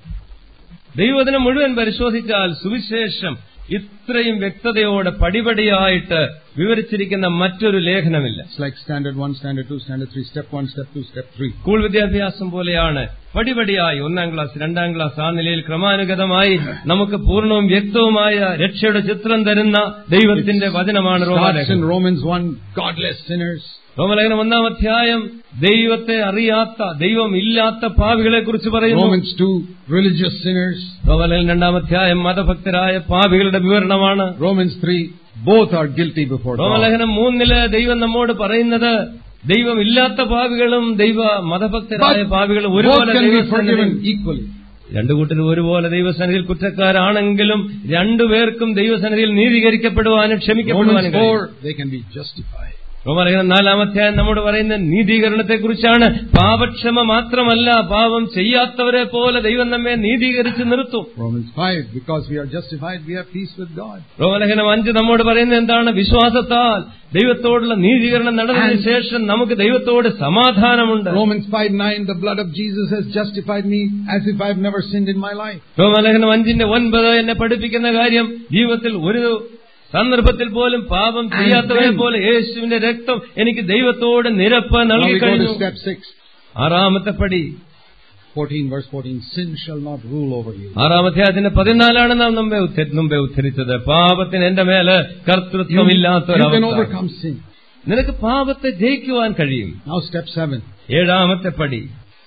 ദൈവവചനം മുഴുവൻ പരിശോധിച്ചാൽ സുവിശേഷം ഇത്രയും വ്യക്തതയോടെ പടിപടിയായിട്ട് വിവരിച്ചിരിക്കുന്ന മറ്റൊരു ലേഖനമില്ല It's like standard 1, standard 2, standard 3, step 1, step 2, step 3. School വിദ്യാഭ്യാസം പോലെയാണ് പടിപടിയായി ഒന്നാം ക്ലാസ് രണ്ടാം ക്ലാസ് ആ നിലയിൽ ക്രമാനുഗതമായി നമുക്ക് പൂർണ്ണവും വ്യക്തവുമായ രക്ഷയുടെ ചിത്രം തരുന്ന ദൈവത്തിന്റെ വചനമാണ് Starts in റോമാലേഖനം Romans 1, godless sinners. റോമലേഖനം ഒന്നാം അധ്യായം ദൈവത്തെ അറിയാത്ത ദൈവം ഇല്ലാത്ത പാവികളെ കുറിച്ച് പറയുന്നു Romans 2, religious sinners. റോമലേഖനം രണ്ടാം അധ്യായം മതഭക്തരായ പാവികളുടെ വിവരണമാണ് Romans 3, both are guilty before God. റോമലേഖനം മൂന്നില് ദൈവം നമ്മോട് പറയുന്നത് ദൈവം ഇല്ലാത്ത പാവികളും ദൈവ മതഭക്തരായ But പാവികളും both ഒരുപോലെ can be ദൈവസന്നിധിയിൽ forgiven equally. രണ്ടു കൂട്ടരും ഒരുപോലെ ദൈവസന്നിധിയിൽ കുറ്റക്കാരാണെങ്കിലും രണ്ടുപേർക്കും ദൈവസന്നിധിയിൽ നീതീകരിക്കപ്പെടുവാനും Romans ക്ഷമിക്കപ്പെടുവാനും കഴിയും. 4, they can be justified. റോമലേഖനം നാലാമത്തെ നമ്മോട് പറയുന്ന നീതീകരണത്തെക്കുറിച്ചാണ് പാപക്ഷമ മാത്രമല്ല പാപം ചെയ്യാത്തവരെ പോലെ ദൈവം നമ്മെ നീതീകരിച്ച് നിർത്തും Romans 5, because we are justified, we have peace with God. റോമലേഖനം അഞ്ച് നമ്മോട് പറയുന്നത് എന്താണ് വിശ്വാസത്താൽ ദൈവത്തോടുള്ള നീതീകരണം നടന്നതിന് And- ശേഷം നമുക്ക് ദൈവത്തോട് സമാധാനമുണ്ട് Romans 5, 9, the blood of Jesus has justified me as if I've never sinned in my life. റോമലേഖനം അഞ്ചിന്റെ ഒൻപത് എന്നെ പഠിപ്പിക്കുന്ന കാര്യം ജീവിതത്തിൽ ഒരു സന്ദർഭത്തിൽ പോലും പാപം ചെയ്യാത്തവരെ then- പോലെ യേശുവിന്റെ രക്തം എനിക്ക് ദൈവത്തോട് നിരപ്പ് Now നൽകി we go to കഴിഞ്ഞു step 6, ആറാമത്തെ പടി 14, verse 14. Sin shall not rule over you. ആറാം അധ്യായത്തിന്റെ പതിനാലാണ് നാം മുമ്പേ ഉദ്ധ- മുമ്പേ ഉദ്ധരിച്ചത് പാപത്തിന് എന്റെ മേല് You, കർത്തൃത്വമില്ലാത്ത you can ഒരവസ്ഥ overcome sin. നിനക്ക് പാപത്തെ ജയിക്കുവാൻ കഴിയും Now step 7. ഏഴാമത്തെ പടി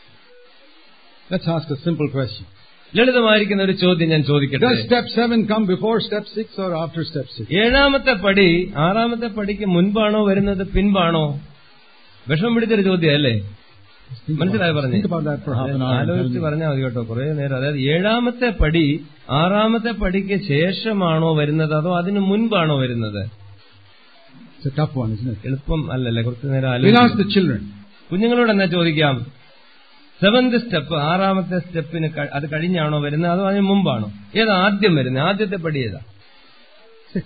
Let's ask a simple question. ലളിതമായിരിക്കുന്ന ഒരു ചോദ്യം ഞാൻ ചോദിക്കട്ടെ Does step 7 come before step 6 or after step 6? ഏഴാമത്തെ പടി ആറാമത്തെ പടിക്ക് മുൻപാണോ വരുന്നത് പിൻപാണോ വിഷമം പിടിച്ചൊരു ചോദ്യം അല്ലേ Think മനസ്സിലായി about, പറഞ്ഞു think about that for half an hour. and tell ആലോചിച്ച് me. പറഞ്ഞാൽ മതി കേട്ടോ കുറെ നേരം അതായത് ഏഴാമത്തെ പടി ആറാമത്തെ പടിക്ക് ശേഷമാണോ വരുന്നത് അതോ അതിന് മുൻപാണോ വരുന്നത് It's a tough one, isn't it? എളുപ്പം അല്ലല്ലേ കുറച്ചു നേരം We'll ask ആലോചിക്കും the children. കുഞ്ഞുങ്ങളോട് എന്നാ ചോദിക്കാം സെവന്ത് സ്റ്റെപ്പ് ആറാമത്തെ സ്റ്റെപ്പിന് ക- അത് കഴിഞ്ഞാണോ വരുന്നത് അതോ അതിന് മുമ്പാണോ ഏതാ ആദ്യം വരുന്നത് ആദ്യത്തെ പടി ഏതാ Six.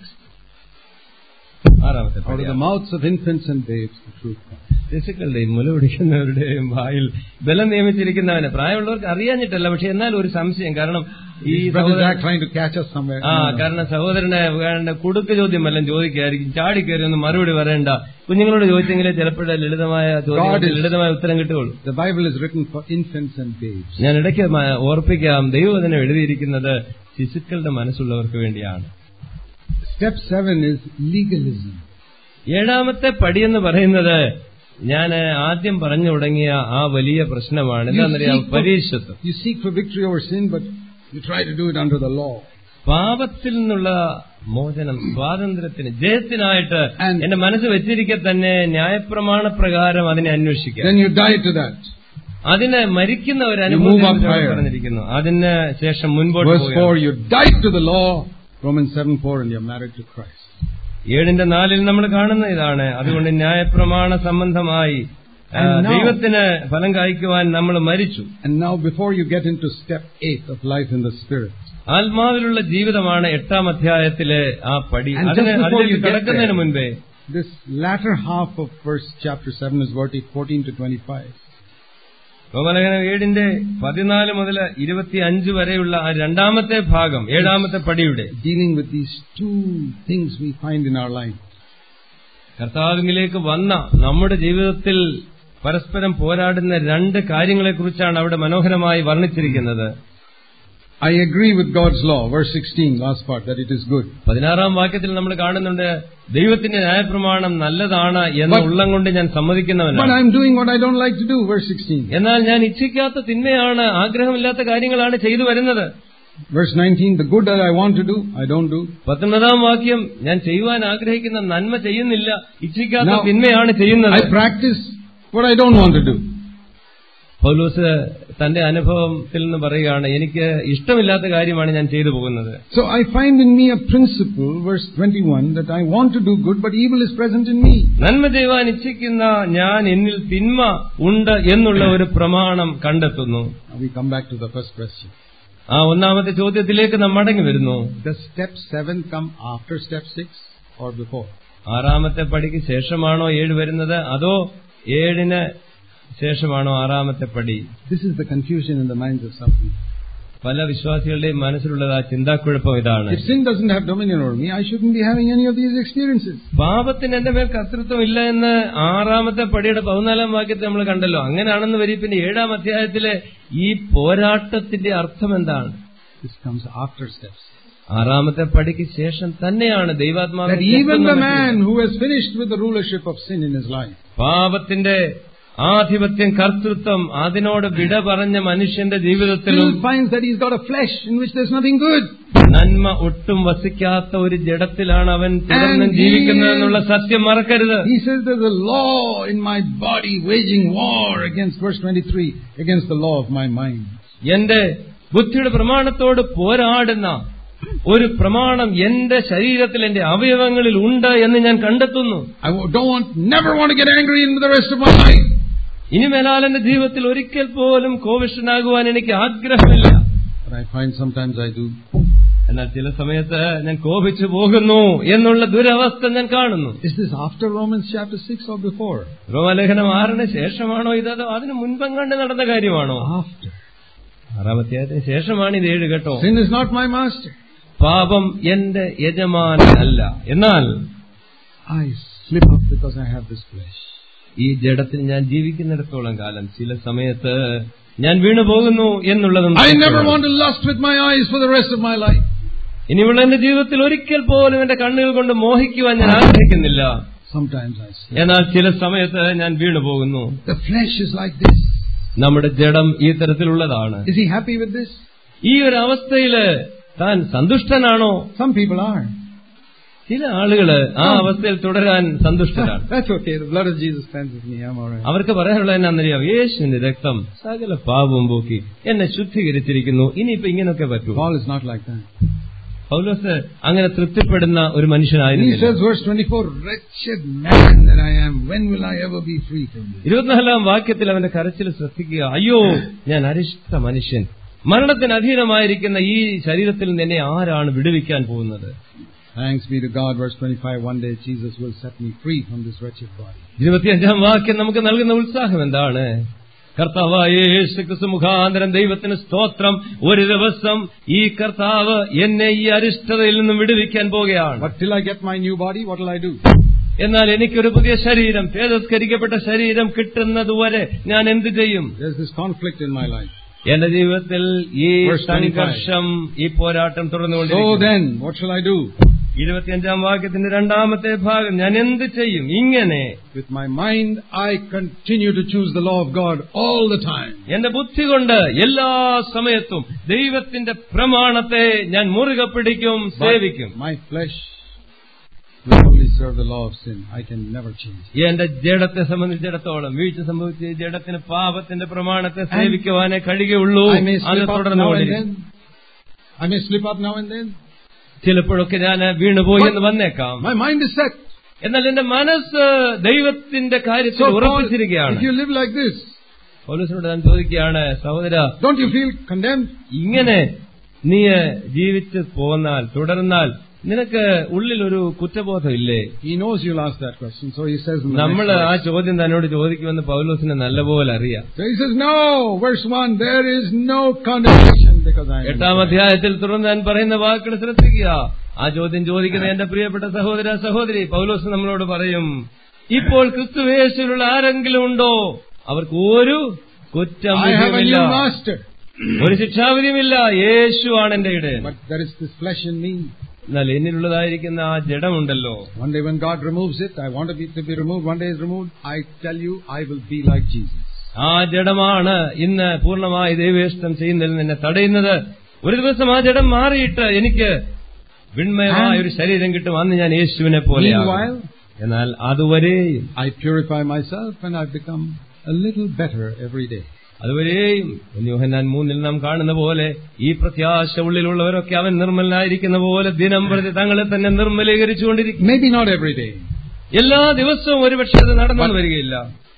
ആറാമത്തെ Out പടി of the mouths of infants and babes, the truth comes. ശിശുക്കളുടെയും മുലപിടിക്കുന്നവരുടെയും വായിൽ ബലം നിയമിച്ചിരിക്കുന്നവന് പ്രായമുള്ളവർക്ക് അറിയാഞ്ഞിട്ടല്ല പക്ഷെ എന്നാൽ ഒരു സംശയം കാരണം ഈ His brother സഹോദരൻ- Jack trying to catch us somewhere. ആ No, no. കാരണം സഹോദരനെ വേണ്ട കുടുക്ക് ചോദ്യം വല്ലതും ചോദിക്കായിരിക്കും ചാടിക്കയറി ഒന്നും മറുപടി പറയണ്ട കുഞ്ഞുങ്ങളോട് ചോദിച്ചെങ്കിലേ ചിലപ്പോഴേ ലളിതമായ God ചോദ്യം is- ലളിതമായ ഉത്തരം കിട്ടുകയുള്ളൂ The Bible is written for infants and babes. ഞാൻ ഇടയ്ക്ക് മ- ഓർപ്പിക്കാം ദൈവവചനം എഴുതിയിരിക്കുന്നത് ശിശുക്കളുടെ മനസ്സുള്ളവർക്ക് വേണ്ടിയാണ് Step 7 is legalism. ഏഴാമത്തെ പടി എന്ന് പറയുന്നത് ഞാൻ ആദ്യം പറഞ്ഞു തുടങ്ങിയ ആ വലിയ പ്രശ്നമാണ് എന്താണെന്നറിയാം seek for- പരീക്ഷത്വം You seek for victory over sin, but you try to do it under the law. പാപത്തിൽ നിന്നുള്ള മോചനം സ്വാതന്ത്ര്യത്തിന് ജയത്തിനായിട്ട് And- എന്റെ മനസ്സ് വെച്ചിരിക്കെ തന്നെ ന്യായപ്രമാണ പ്രകാരം അതിനെ അന്വേഷിക്കുക Then you die to that. അതിന് മരിക്കുന്ന ഒരു You move up അനുഭവം higher. പറഞ്ഞിരിക്കുന്നു അതിന് ശേഷം മുൻപോട്ട് Verse പോവുകയാണ്. 4, you died to the law. Romans 7 4, and you're married to Christ. ഏഴിന്റെ നാലിൽ നമ്മൾ കാണുന്ന ഇതാണ് അതുകൊണ്ട് ന്യായപ്രമാണ സംബന്ധമായി ആ, And now- ദൈവത്തിന് ഫലം കായ്ക്കുവാൻ നമ്മൾ മരിച്ചു And now, before you get into step 8 of life in the Spirit, ആത്മാവിലുള്ള ജീവിതമാണ് എട്ടാം അധ്യായത്തിലെ ആ പടി And അതിന് just before അതിലേക്ക് you get കടക്കുന്നതിന് there- മുൻപേ this latter half of verse chapter 7 is verse 14 to 25. റോമലേഖനം ഏഴിന്റെ പതിനാല് മുതൽ ഇരുപത്തിയഞ്ച് വരെയുള്ള ആ രണ്ടാമത്തെ ഭാഗം ഏഴാമത്തെ പടിയുടെ Dealing with these two things we find in our life. കർത്താവിലേക്ക് വന്ന നമ്മുടെ ജീവിതത്തിൽ പരസ്പരം പോരാടുന്ന രണ്ട് കാര്യങ്ങളെക്കുറിച്ചാണ് അവിടെ മനോഹരമായി വർണ്ണിച്ചിരിക്കുന്നത് I agree with God's law, verse 16, last part, that it is good. പതിനാറാം വാക്യത്തിൽ നമ്മൾ കാണുന്നുണ്ട് ദൈവത്തിന്റെ ന്യായപ്രമാണം നല്ലതാണ് എന്ന് But- ഉള്ളം കൊണ്ട് ഞാൻ But സമ്മതിക്കുന്നവനാണ് I'm doing what I don't like to do, verse 16. എന്നാൽ ഞാൻ ഇച്ഛിക്കാത്ത തിന്മയാണ് ആഗ്രഹമില്ലാത്ത കാര്യങ്ങളാണ് ചെയ്തു വരുന്നത് Verse 19, the good that I want to do, I don't do. പത്തൊൻപതാം വാക്യം ഞാൻ ചെയ്യുവാൻ ആഗ്രഹിക്കുന്ന നന്മ ചെയ്യുന്നില്ല ഇച്ഛിക്കാത്ത Now, തിന്മയാണ് ചെയ്യുന്നത് I practice what I don't want to do. Paulose തന്റെ അനുഭവത്തിൽ നിന്ന് പറയുകയാണ് എനിക്ക് ഇഷ്ടമില്ലാത്ത കാര്യമാണ് ഞാൻ ചെയ്തു പോകുന്നത് So I find in me a principle, verse 21, that I want to do good, but evil is present in me. നന്മ ചെയ്യുവാൻ ഇച്ഛിക്കുന്ന ഞാൻ എന്നിൽ തിന്മ ഉണ്ട് എന്നുള്ള ഒരു പ്രമാണം കണ്ടെത്തുന്നു Now we come back to the first question. ആ ഒന്നാമത്തെ ചോദ്യത്തിലേക്ക് നാം മടങ്ങി വരുന്നു Does step 7 come after step 6 or before? ആറാമത്തെ പടിക്ക് ശേഷമാണോ ഏഴ് വരുന്നത് അതോ ഏഴിന് ശേഷമാണോ ആറാമത്തെ പടി This is the confusion in the minds of some people. പല വിശ്വാസികളുടെയും മനസ്സിലുള്ളത് ആ ചിന്താക്കുഴപ്പം ഇതാണ് If sin doesn't have dominion over me, I shouldn't be having any of these experiences. പാപത്തിന് എന്റെ മേൽ കർത്തൃത്വം ഇല്ല എന്ന് ആറാമത്തെ പടിയുടെ പതിനാലാം വാക്യത്തിൽ നമ്മൾ കണ്ടല്ലോ അങ്ങനെയാണെന്ന് വരി പിന്നെ ഏഴാം അധ്യായത്തിലെ ഈ പോരാട്ടത്തിന്റെ അർത്ഥം എന്താണ് This comes after steps. ആറാമത്തെ പടിക്ക് ശേഷം തന്നെയാണ് ദൈവാത്മാവ് That even the man who has finished with the rulership of sin in his life, പാപത്തിന്റെ ആധിപത്യം കർത്തൃത്വം അതിനോട് വിട പറഞ്ഞ മനുഷ്യന്റെ ജീവിതത്തിലും still finds that he's got a flesh in which there's nothing good. നന്മ ഒട്ടും വസിക്കാത്ത ഒരു ജഡത്തിലാണ് അവൻ തുടർന്നും And he ജീവിക്കുന്നതെന്നുള്ള സത്യം മറക്കരുത് He says there's a law in my body waging war against, verse 23, against the law of my mind. എന്റെ ബുദ്ധിയുടെ പ്രമാണത്തോട് പോരാടുന്ന ഒരു പ്രമാണം എന്റെ ശരീരത്തിൽ എന്റെ അവയവങ്ങളിൽ ഉണ്ട് എന്ന് ഞാൻ കണ്ടെത്തുന്നു I don't want, never want to get angry in the rest of my life. ഇനി മേലാൽ എന്റെ ജീവിതത്തിൽ ഒരിക്കൽ പോലും കോവിഷനാകുവാൻ എനിക്ക് ആഗ്രഹമില്ല But I find sometimes I do. എന്നാൽ ചില സമയത്ത് ഞാൻ കോപിച്ചു പോകുന്നു എന്നുള്ള ദുരവസ്ഥ ഞാൻ കാണുന്നു Is this after Romans chapter 6 or before? റോമലേഖനം ആറിന് ശേഷമാണോ ഇത് അതോ അതിന് മുൻപം കണ്ട് നടന്ന കാര്യമാണോ After. ആറാം അധ്യായത്തിന് ശേഷമാണ് ഇത് ഏഴ് കേട്ടോ Sin is not my master. പാപം എന്റെ യജമാനല്ല എന്നാൽ I slip up because I have this flesh. ഈ ജഡത്തിൽ ഞാൻ ജീവിക്കുന്നിടത്തോളം കാലം ചില സമയത്ത് ഞാൻ വീണു പോകുന്നു എന്നുള്ളതും I never സത്യമാണ്. want to lust with my eyes for the rest of my life. ഇനിയുള്ള എന്റെ ജീവിതത്തിൽ ഒരിക്കൽ പോലും എന്റെ കണ്ണുകൾ കൊണ്ട് മോഹിക്കുവാൻ ഞാൻ ആഗ്രഹിക്കുന്നില്ല Sometimes I slip. എന്നാൽ ചില സമയത്ത് ഞാൻ വീണു പോകുന്നു The flesh is like this. നമ്മുടെ ജഡം ഈ തരത്തിലുള്ളതാണ് Is he happy with this? ഈ ഒരു അവസ്ഥയില് താൻ സന്തുഷ്ടനാണോ Some people are. ചില ആളുകള് ആ അവസ്ഥയിൽ തുടരാൻ സന്തുഷ്ടരാണ് That's okay. The blood of Jesus cleanses me. I'm all right. അവർക്ക് പറയാനുള്ള എന്നാന്നറിയാം യേശുവിന്റെ രക്തം സകല പാപവും പോക്കി എന്നെ ശുദ്ധീകരിച്ചിരിക്കുന്നു ഇനിയിപ്പോ ഇങ്ങനെയൊക്കെ പറ്റൂ Paul is not like that. പൗലോസ് അങ്ങനെ തൃപ്തിപ്പെടുന്ന ഒരു And he മനുഷ്യനായിരുന്നില്ല says, verse 24, Wretched man that I am, when will I ever be free from this? ഇരുപത്തിനാലാം വാക്യത്തിൽ അവന്റെ കരച്ചിൽ ശ്രദ്ധിക്കുക അയ്യോ ഞാൻ അരിഷ്ട മനുഷ്യൻ മരണത്തിന് അധീനമായിരിക്കുന്ന ഈ ശരീരത്തിൽ നിന്ന് എന്നെ ആരാണ് വിടുവിക്കാൻ പോകുന്നത് Thanks be to God, verse 25, one day Jesus will set me free from this wretched body. ഇരുപത്തിയഞ്ചാം വാക്യം നമുക്ക് നൽകുന്ന ഉത്സാഹം എന്താണ് കർത്താവായ യേശു ക്രിസ്തു മുഖാന്തരം ദൈവത്തിന് സ്തോത്രം ഒരു ദിവസം ഈ കർത്താവ് എന്നെ ഈ അരിഷ്ടതയിൽ നിന്നും വിടുവിക്കാൻ പോകുകയാണ് But till I get my new body, what will I do? എന്നാൽ എനിക്കൊരു പുതിയ ശരീരം തേജസ്കരിക്കപ്പെട്ട ശരീരം കിട്ടുന്നതുവരെ ഞാൻ എന്ത് ചെയ്യും There's this conflict in my life. എന്റെ ജീവിതത്തിൽ ഈ Verse 25. സംഘർഷം ഈ പോരാട്ടം So തുടർന്നുകൊണ്ടിരിക്കുന്നു then, what shall I do? ഇരുപത്തിയഞ്ചാം വാക്യത്തിന്റെ രണ്ടാമത്തെ ഭാഗം ഞാൻ എന്ത് ചെയ്യും ഇങ്ങനെ With my mind, I continue to choose the law of God all the time. എന്റെ ബുദ്ധി കൊണ്ട് എല്ലാ സമയത്തും ദൈവത്തിന്റെ പ്രമാണത്തെ ഞാൻ മുറുകെ പിടിക്കും സേവിക്കും But my flesh will only serve the law of sin. I can never change. എന്റെ ജഡത്തെ സംബന്ധിച്ചിടത്തോളം വീഴ്ച സംഭവിച്ച ഈ ജഡത്തിന് പാപത്തിന്റെ പ്രമാണത്തെ സേവിക്കുവാനേ കഴിയുള്ളൂ I may അത് slip up now and തുടർന്നുകൊണ്ടിരിക്കും then. I may slip up now and then. ചിലപ്പോഴൊക്കെ ഞാൻ വീണുപോയി എന്ന് വന്നേക്കാം My mind is set. എന്നാൽ എന്റെ മനസ്സ് ദൈവത്തിന്റെ കാര്യത്തിൽ So, Paul, ഉറപ്പിച്ചിരിക്കുകയാണ് if you live like this, പോലീസിനോട് ഞാൻ ചോദിക്കുകയാണ് സഹോദര don't you feel condemned? ഇങ്ങനെ നീ ജീവിച്ച് പോന്നാൽ തുടർന്നാൽ നിനക്ക് ഉള്ളിൽ ഒരു കുറ്റബോധം ഇല്ലേ He knows you'll ask that question, so he says in the നമ്മൾ next ആ verse. ചോദ്യം തന്നോട് ചോദിക്കുമെന്ന് പൗലോസിന് നല്ലപോലെ അറിയാം So he says, no, verse 1, there is no condemnation because I am in എട്ടാം Christ. അധ്യായത്തിൽ തുടർന്ന് ഞാൻ പറയുന്ന വാക്കുകൾ ശ്രദ്ധിക്കുക ആ ചോദ്യം ചോദിക്കുന്ന എന്റെ പ്രിയപ്പെട്ട സഹോദര സഹോദരി പൗലോസ് നമ്മളോട് പറയും ഇപ്പോൾ ക്രിസ്തുവേശുള്ള ആരെങ്കിലും ഉണ്ടോ അവർക്ക് ഒരു കുറ്റം I have a വിധിയുമില്ല. new master, ഒരു ശിക്ഷാവിധിയുമില്ല യേശുവാണ് എന്റെ ഇടയൻ but there is this flesh in me. എന്നാൽ എന്നിലുള്ളതായിരിക്കുന്ന ആ ജഡമുണ്ടല്ലോ One day when God removes it, I want to be, to be removed, one day is removed, I tell you, I will be like Jesus. ആ ജഡമാണ് ഇന്ന് പൂർണ്ണമായി ദൈവേഷ്ടം ചെയ്യുന്നതിൽ നിന്നെ തടയുന്നത് ഒരു ദിവസം ആ ജഡം മാറിയിട്ട് എനിക്ക് വിൺമയമായ ഒരു ശരീരം കിട്ടും അന്ന് ഞാൻ യേശുവിനെ പോലെ Meanwhile, എന്നാൽ അതുവരെയും I purify myself and I become a little better every day. അതുവരെയും യോഹന്നാൻ മൂന്നിൽ നാം കാണുന്ന പോലെ ഈ പ്രത്യാശ ഉള്ളിലുള്ളവരൊക്കെ അവൻ നിർമ്മലനായിരിക്കുന്ന പോലെ ദിനം പ്രതി തങ്ങളെ തന്നെ നിർമ്മലീകരിച്ചുകൊണ്ടിരിക്കും Maybe not every day, എല്ലാ ദിവസവും ഒരുപക്ഷെ അത് നടന്നു വരികയില്ല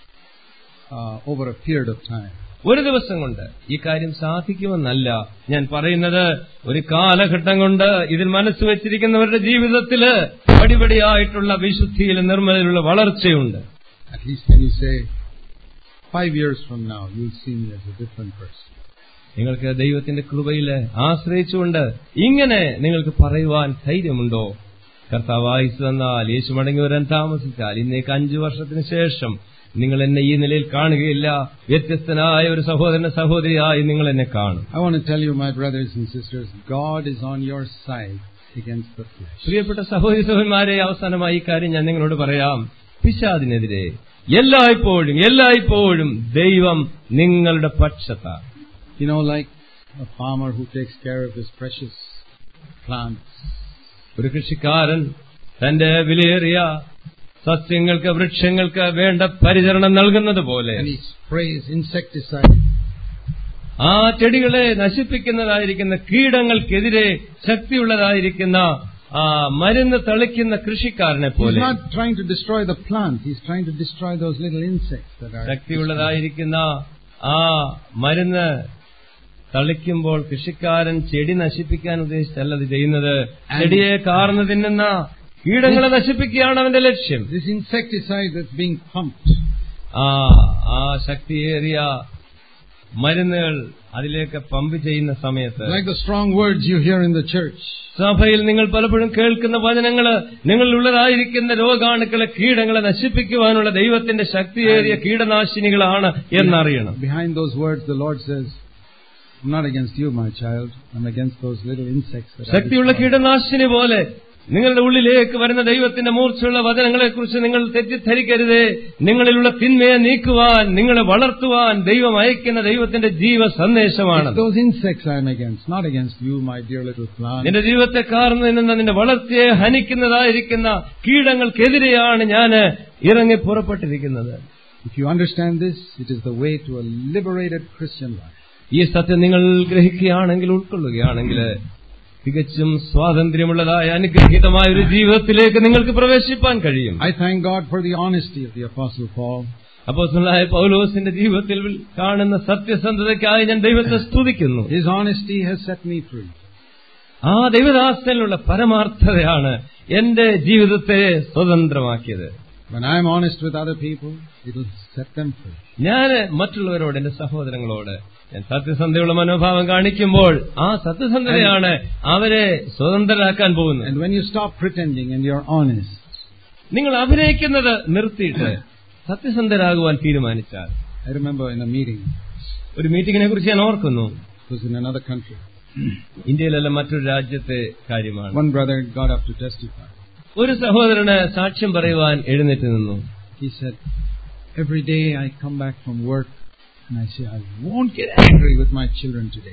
uh, over a period of time. ഒരു ദിവസം കൊണ്ട് ഈ കാര്യം സാധിക്കുമെന്നല്ല ഞാൻ പറയുന്നത് ഒരു കാലഘട്ടം കൊണ്ട് ഇതിൽ മനസ്സ് വെച്ചിരിക്കുന്നവരുടെ ജീവിതത്തില് പടിപടിയായിട്ടുള്ള വിശുദ്ധിയിൽ നിർമ്മലയിലുള്ള വളർച്ചയുണ്ട് At least can you say, five years from now, you'll see me as a different person. നിങ്ങൾക്ക് ദൈവത്തിന്റെ കൃപയില് ആശ്രയിച്ചുകൊണ്ട് ഇങ്ങനെ നിങ്ങൾക്ക് പറയുവാൻ ധൈര്യമുണ്ടോ കർത്താവ് ആയുസ് തന്നാൽ യേശു മടങ്ങി വരാൻ താമസിച്ചാൽ ഇന്നേക്ക് അഞ്ചു വർഷത്തിന് ശേഷം നിങ്ങൾ എന്നെ ഈ നിലയിൽ കാണുകയില്ല വ്യത്യസ്തനായ ഒരു സഹോദരന സഹോദരിയായി നിങ്ങൾ എന്നെ കാണും I want to tell you, my brothers and sisters, God is on your side against the flesh. പ്രിയപ്പെട്ട സഹോദരി സഹോദരന്മാരെ അവസാനമായി ഈ കാര്യം ഞാൻ നിങ്ങളോട് പറയാം പിശാദിനെതിരെ എല്ലായ്പ്പോഴും എല്ലായ്പ്പോഴും ദൈവം നിങ്ങളുടെ പക്ഷത്താണ് You know, like a farmer who takes care of his precious plants. ഒരു കൃഷിക്കാരൻ തന്റെ വിലയേറിയ സസ്യങ്ങൾക്ക് വൃക്ഷങ്ങൾക്ക് വേണ്ട പരിചരണം നൽകുന്നത് പോലെ And he sprays insecticide. ആ ചെടികളെ നശിപ്പിക്കുന്നതായിരിക്കുന്ന കീടങ്ങൾക്കെതിരെ ശക്തിയുള്ളതായിരിക്കുന്ന ആ മരുന്ന് തളിക്കുന്ന കൃഷിക്കാരനെ He's പോലെ not trying to destroy the plant, he's trying to destroy those little insects that are. ശക്തിയുള്ളതായിരിക്കുന്ന ആ മരുന്ന് തളിക്കുമ്പോൾ കൃഷിക്കാരൻ ചെടി നശിപ്പിക്കാൻ ഉദ്ദേശിച്ചല്ല അത് ചെയ്യുന്നത് ചെടിയെ കാർന്നു തിന്നുന്ന കീടങ്ങളെ നശിപ്പിക്കുകയാണ് അവന്റെ ലക്ഷ്യം This insecticide that's being pumped ആ ആ ശക്തിയേറിയ മരുന്നുകൾ അതിലേക്ക് പമ്പ് ചെയ്യുന്ന സമയത്ത് like the strong words you hear in the church. സഭയിൽ നിങ്ങൾ പലപ്പോഴും കേൾക്കുന്ന വചനങ്ങള് നിങ്ങളിലുള്ളതായിരിക്കുന്ന രോഗാണുക്കളെ കീടങ്ങളെ നശിപ്പിക്കുവാനുള്ള ദൈവത്തിന്റെ ശക്തിയേറിയ കീടനാശിനികളാണ് എന്നറിയണം Behind those words, the Lord says, I'm not against you, my child. I'm against those little insects that are ശക്തിയുള്ള destroying." കീടനാശിനി പോലെ നിങ്ങളുടെ ഉള്ളിലേക്ക് വരുന്ന ദൈവത്തിന്റെ മൂർച്ചയുള്ള വചനങ്ങളെക്കുറിച്ച് നിങ്ങൾ തെറ്റിദ്ധരിക്കരുതേ നിങ്ങളിലുള്ള തിന്മയെ നീക്കുവാൻ നിങ്ങളെ വളർത്തുവാൻ ദൈവം അയക്കുന്ന ദൈവത്തിന്റെ ജീവ സന്ദേശമാണ് It's those insects I'm against, not against you, my dear little plant. നിന്റെ ജീവിതത്തെ കാർന്നു നിന്ന നിന്റെ വളർച്ചയെ ഹനിക്കുന്നതായിരിക്കുന്ന കീടങ്ങൾക്കെതിരെയാണ് ഞാൻ ഇറങ്ങി പുറപ്പെട്ടിരിക്കുന്നത് If you understand this, it is the way to a liberated Christian life. ഈ സത്യം നിങ്ങൾ ഗ്രഹിക്കുകയാണെങ്കിൽ ഉൾക്കൊള്ളുകയാണെങ്കിൽ തികച്ചും സ്വാതന്ത്ര്യമുള്ളതായ അനുഗ്രഹീതമായ ഒരു ജീവിതത്തിലേക്ക് നിങ്ങൾക്ക് പ്രവേശിപ്പാൻ കഴിയും I thank God for the honesty of the Apostle Paul. അപ്പോസ്തലനായ പൗലോസിന്റെ ജീവിതത്തിൽ കാണുന്ന സത്യസന്ധതയ്ക്കായി ഞാൻ ദൈവത്തെ സ്തുതിക്കുന്നു His honesty has set me free. ആ ദൈവദാസനിലുള്ള പരമാർത്ഥതയാണ് എന്റെ ജീവിതത്തെ സ്വതന്ത്രമാക്കിയത് When I'm honest with other people, it'll set them free. ഞാൻ മറ്റുള്ളവരോട് എന്റെ സഹോദരങ്ങളോട് ഞാൻ സത്യസന്ധയുള്ള മനോഭാവം കാണിക്കുമ്പോൾ ആ സത്യസന്ധതയാണ് അവരെ സ്വതന്ത്രരാക്കാൻ പോകുന്നത് And when you stop pretending and you're honest, നിങ്ങൾ അഭിനയിക്കുന്നത് നിർത്തിയിട്ട് സത്യസന്ധരാകുവാൻ തീരുമാനിച്ചാൽ I remember in a meeting, ഒരു മീറ്റിംഗിനെ കുറിച്ച് ഞാൻ ഓർക്കുന്നു it was in another country. ഇന്ത്യയിലല്ല മറ്റൊരു രാജ്യത്തെ കാര്യമാണ് One brother got up to testify. ഒരു സഹോദരന് സാക്ഷ്യം പറയുവാൻ എഴുന്നേറ്റ് നിന്നു He said, Every day I come back from work and I say, I won't get angry with my children today.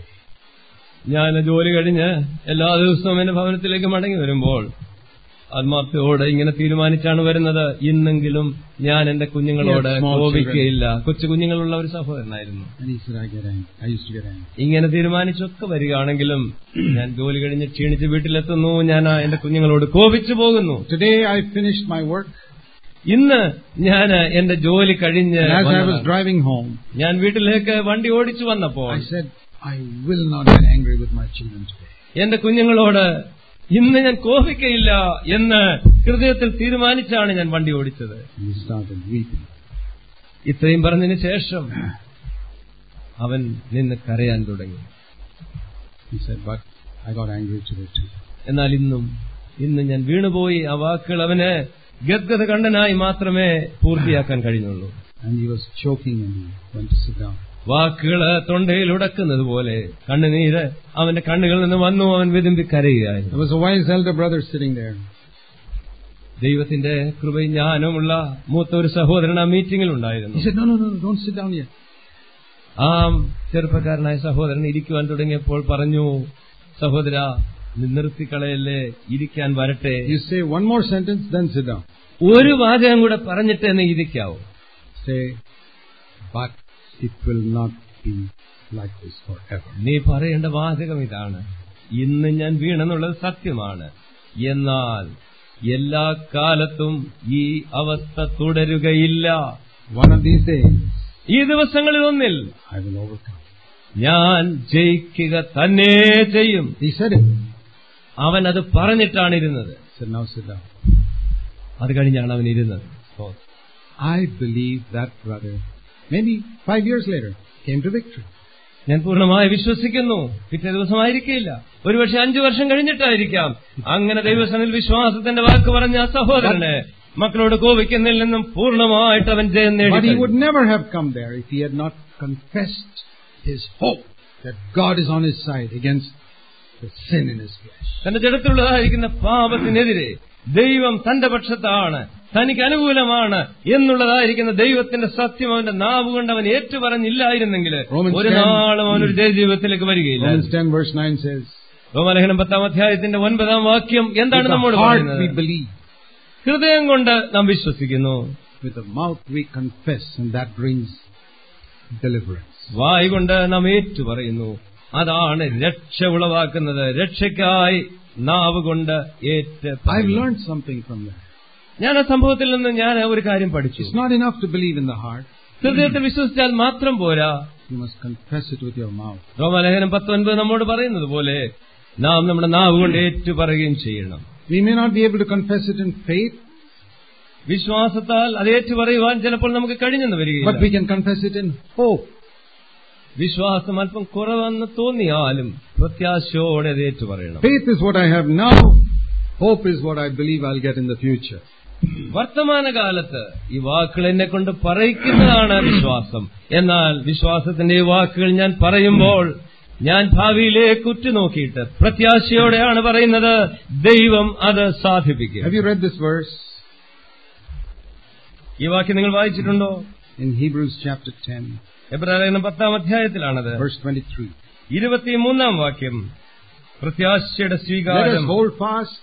ഞാൻ ജോലി കഴിഞ്ഞ് എല്ലാ ദിവസവും എന്റെ ഭവനത്തിലേക്ക് മടങ്ങി വരുമ്പോൾ ആത്മാർത്ഥയോടെ ഇങ്ങനെ തീരുമാനിച്ചാണ് വരുന്നത് ഇന്നെങ്കിലും ഞാൻ എന്റെ കുഞ്ഞുങ്ങളോട് Yes, small കോപിക്കുകയില്ല കൊച്ചു കുഞ്ഞുങ്ങളുള്ള ഒരു സഹോദരനായിരുന്നു And he said, I get angry. I used to get angry. ഇങ്ങനെ തീരുമാനിച്ചൊക്കെ വരികയാണെങ്കിലും ഞാൻ ജോലി കഴിഞ്ഞ് ക്ഷീണിച്ച് വീട്ടിലെത്തുന്നു ഞാൻ ആ എന്റെ കുഞ്ഞുങ്ങളോട് കോപിച്ചു പോകുന്നു Today I finished my work ഇന്ന് ഞാൻ എന്റെ ജോലി കഴിഞ്ഞ് and as I was വന്നതാണ്. driving home, ഞാൻ വീട്ടിലേക്ക് വണ്ടി ഓടിച്ചു വന്നപ്പോൾ I said, I will not get angry with my children today. എന്റെ കുഞ്ഞുങ്ങളോട് ഇന്ന് ഞാൻ കോപിക്കയില്ല എന്ന് ഹൃദയത്തിൽ തീരുമാനിച്ചാണ് ഞാൻ വണ്ടി ഓടിച്ചത് And he started weeping. ഇത്രയും പറഞ്ഞതിന് ശേഷം അവൻ നിന്ന് കരയാൻ തുടങ്ങി He said, but I got angry today too. എന്നാൽ ഇന്നും ഇന്ന് ഞാൻ വീണുപോയി ആ വാക്കുകൾ അവന് ഗദ്ഗത കണ്ടനായി മാത്രമേ പൂർത്തിയാക്കാൻ കഴിഞ്ഞുള്ളൂ And he was choking and he went to sit down. വാക്കുകള് തൊണ്ടയിൽ ഉടക്കുന്നത് പോലെ കണ്ണുനീര് അവന്റെ കണ്ണുകളിൽ നിന്ന് വന്നു അവൻ വിതുമ്പി കരയുകയായിരുന്നു There was a wise elder brother sitting there. ദൈവത്തിന്റെ കൃപയും ജ്ഞാനമുള്ള മൂത്ത ഒരു സഹോദരൻ ആ മീറ്റിംഗിൽ He ഉണ്ടായിരുന്നു said, no, no, no, no, don't sit down yet. ആ ചെറുപ്പക്കാരനായ സഹോദരൻ ഇരിക്കുവാൻ തുടങ്ങിയപ്പോൾ പറഞ്ഞു സഹോദര നീ നിർത്തിക്കളയല്ലേ ഇരിക്കാൻ വരട്ടെ You say one more sentence, then sit down. ഒരു വാചകം കൂടെ പറഞ്ഞിട്ട് നീ ഇരിക്കാവൂ Say, but it will not be like this forever. നീ പറയേണ്ട വാചകം ഇതാണ് ഇന്ന് ഞാൻ വീണെന്നുള്ളത് സത്യമാണ് എന്നാൽ എല്ലാ കാലത്തും ഈ അവസ്ഥ തുടരുകയില്ല One of these days, ഈ ദിവസങ്ങളിൽ ഒന്നിൽ I will overcome. ഞാൻ ജയിക്കുക തന്നെ ചെയ്യും He said it. അവൻ അത് പറഞ്ഞിട്ടാണ് ഇരുന്നത് said, now sit down. അത് കഴിഞ്ഞാണ് അവൻ ഇരുന്നത് I believe that brother, maybe five years later, came to victory. ഞാൻ പൂർണ്ണമായി വിശ്വസിക്കുന്നു പിറ്റേ ദിവസമായിരിക്കില്ല ഒരുപക്ഷെ അഞ്ചു വർഷം കഴിഞ്ഞിട്ടായിരിക്കാം അങ്ങനെ ദൈവസനിൽ വിശ്വാസത്തിന്റെ വാക്ക് പറഞ്ഞ ആ സഹോദരന് മക്കളോട് കോപിക്കുന്നതിൽ നിന്നും പൂർണ്ണമായിട്ട് അവൻ ജയം But he നേടി would never have come there if he had not confessed his hope that God is on his side against the sin in his flesh. തന്റെ ജഡത്തിലുള്ളതായിരിക്കുന്ന പാപത്തിനെതിരെ ദൈവം തന്റെ പക്ഷത്താണ് തനിക്ക് അനുകൂലമാണ് എന്നുള്ളതായിരിക്കുന്ന ദൈവത്തിന്റെ സത്യം അവന്റെ നാവ് കൊണ്ട് അവൻ ഏറ്റുപറഞ്ഞില്ലായിരുന്നെങ്കിൽ Romans ഒരു 10 നാളും അവൻ ഒരു ജയജീവിതത്തിലേക്ക് വരികയില്ല Romans 10 verse 9 says, റോമലേഖനം പത്താം അധ്യായത്തിന്റെ ഒൻപതാം വാക്യം എന്താണ് With the നമ്മോട് heart പറയുന്നത് we believe, ഹൃദയം കൊണ്ട് നാം വിശ്വസിക്കുന്നു with the mouth we confess, and that brings deliverance. വായ് കൊണ്ട് നാം ഏറ്റു പറയുന്നു അതാണ് രക്ഷ ഉളവാക്കുന്നത് രക്ഷയ്ക്കായി നാവ് കൊണ്ട് ഏറ്റ് I've പറയുന്നു. learned something from that. ഞാൻ ആ സംഭവത്തിൽ നിന്ന് ഞാൻ ഒരു കാര്യം പഠിച്ചു It's not enough to believe in the heart. ഹൃദയത്തിൽ വിശ്വസിച്ചാൽ മാത്രം പോരാ You must confess it with your mouth. റോമലേഖനം പത്തൊൻപത് നമ്മോട് പറയുന്നത് പോലെ നാം നമ്മുടെ നാവ് കൊണ്ട് ഏറ്റു പറയുകയും ചെയ്യണം We may not be able to confess it in faith, വിശ്വാസത്താൽ അത് ഏറ്റു പറയുവാൻ ചിലപ്പോൾ നമുക്ക് കഴിഞ്ഞെന്ന് but we വരികയില്ല can confess it in hope. വിശ്വാസം അല്പം കുറവെന്ന് തോന്നിയാലും പ്രത്യാശയോടെ അത് ഏറ്റു പറയണം Faith is what I have now. Hope is what I believe I'll get in the future. വർത്തമാനകാലത്ത് ഈ വാക്കുകൾ എന്നെ കൊണ്ട് പറയിക്കുന്നതാണ് വിശ്വാസം എന്നാൽ വിശ്വാസത്തിന്റെ ഈ വാക്കുകൾ ഞാൻ പറയുമ്പോൾ ഞാൻ ഭാവിയിലേക്ക് ഉറ്റുനോക്കിയിട്ട് പ്രത്യാശയോടെയാണ് പറയുന്നത് ദൈവം അത് സാധിപ്പിക്കും Have you read this verse ഈ വാക്യം നിങ്ങൾ വായിച്ചിട്ടുണ്ടോ in Hebrews chapter 10, എബ്രാലേഖനം പത്താം അധ്യായത്തിലാണത് verse 23? ഇരുപത്തിമൂന്നാം വാക്യം പ്രത്യാശയുടെ Let us സ്വീകാരം hold fast,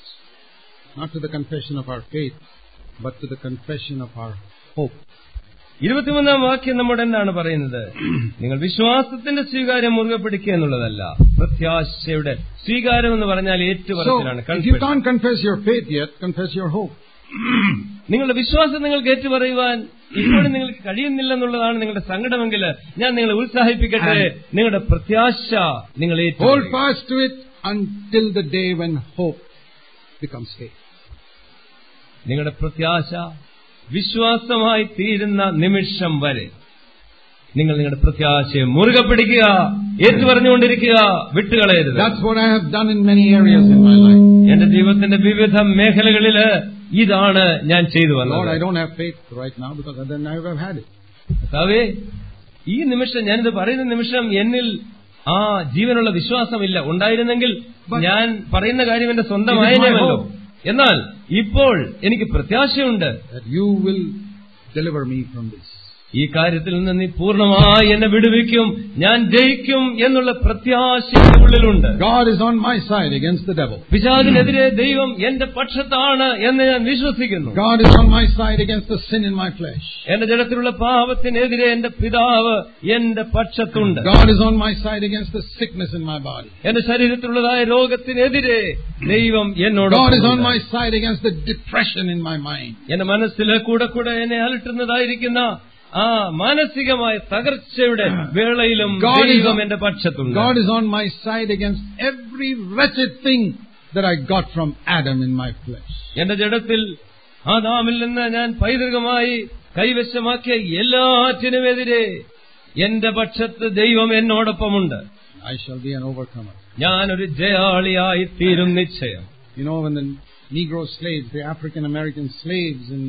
not to the confession of our faith, but to the confession of our hope. ഇരുപത്തിമൂന്നാം വാക്യം നമ്മോട് എന്താണ് പറയുന്നത് നിങ്ങൾ വിശ്വാസത്തിന്റെ സ്വീകാര്യം മുറുകെ പിടിക്കുക എന്നുള്ളതല്ല പ്രത്യാശയുടെ സ്വീകാരം എന്ന് പറഞ്ഞാൽ So, ഏറ്റുപറച്ചിലാണ് if you confession. can't confess your faith yet, confess your hope. നിങ്ങളുടെ വിശ്വാസം നിങ്ങൾക്ക് ഏറ്റുപറയുവാൻ ഇപ്പോഴും നിങ്ങൾക്ക് കഴിയുന്നില്ലെന്നുള്ളതാണ് നിങ്ങളുടെ സങ്കടമെങ്കിൽ ഞാൻ നിങ്ങളെ ഉത്സാഹിപ്പിക്കട്ടെ നിങ്ങളുടെ പ്രത്യാശ നിങ്ങൾ Hold ഏറ്റുപറയുക. fast to it until the day when hope becomes faith. നിങ്ങളുടെ പ്രത്യാശ വിശ്വാസമായി തീരുന്ന നിമിഷം വരെ നിങ്ങൾ നിങ്ങളുടെ പ്രത്യാശയെ മുറുകെ പിടിക്കുക ഏറ്റുപറഞ്ഞുകൊണ്ടിരിക്കുക വിട്ടുകളയരുത് That's what I have done in many areas in my life. എന്റെ ജീവിതത്തിന്റെ വിവിധ മേഖലകളില് ഇതാണ് ഞാൻ ചെയ്തു Lord, I വന്നത് don't have faith right now because then I would have had it. കർത്താവേ ഈ നിമിഷം ഞാനിത് പറയുന്ന നിമിഷം എന്നിൽ ആ ജീവനുള്ള വിശ്വാസമില്ല ഉണ്ടായിരുന്നെങ്കിൽ ഞാൻ പറയുന്ന കാര്യം എന്റെ സ്വന്തമായനല്ലോ എന്നാൽ ഇപ്പോൾ എനിക്ക് പ്രത്യാശയുണ്ട് That you will deliver me from this. ഈ കാര്യത്തിൽ നിന്ന് നീ പൂർണ്ണമായി എന്നെ വിടുവിക്കും ഞാൻ ജയിക്കും എന്നുള്ള പ്രത്യാശ എന്റെ ഉള്ളിലുണ്ട് God is on my side against the devil. പിശാചിനെതിരെ ദൈവം എന്റെ പക്ഷത്താണ് എന്ന് ഞാൻ വിശ്വസിക്കുന്നു God is on my side against the sin in my flesh. എന്റെ ജഡത്തിലുള്ള പാപത്തിനെതിരെ എന്റെ പിതാവ് എന്റെ പക്ഷത്തുണ്ട് God is on my side against the sickness in my body. എന്റെ ശരീരത്തിലുള്ളതായ രോഗത്തിനെതിരെ ദൈവം എന്നോട് God is on my side against the depression in my mind. എന്റെ മനസ്സിലെ കൂടെ കൂടെ എന്നെ അലട്ടുന്നതായിരിക്കുന്ന ആ മാനസികമായ തകർച്ചയുടെ വേളയിലും God is ദൈവം on- എന്റെ പക്ഷത്തുണ്ട് God is on my side against every wretched thing that I got from Adam in my flesh. എന്റെ ജഡത്തിൽ ആദാമിൽ നിന്ന് ഞാൻ പൈതൃകമായി കൈവശമാക്കിയ എല്ലാറ്റിനുമെതിരെ എന്റെ പക്ഷത്ത് ദൈവം എന്നോടൊപ്പമുണ്ട് I shall be an overcomer. ഞാനൊരു ജയാളിയായി തീരും നിശ്ചയം You know, when the Negro slaves, the African American slaves in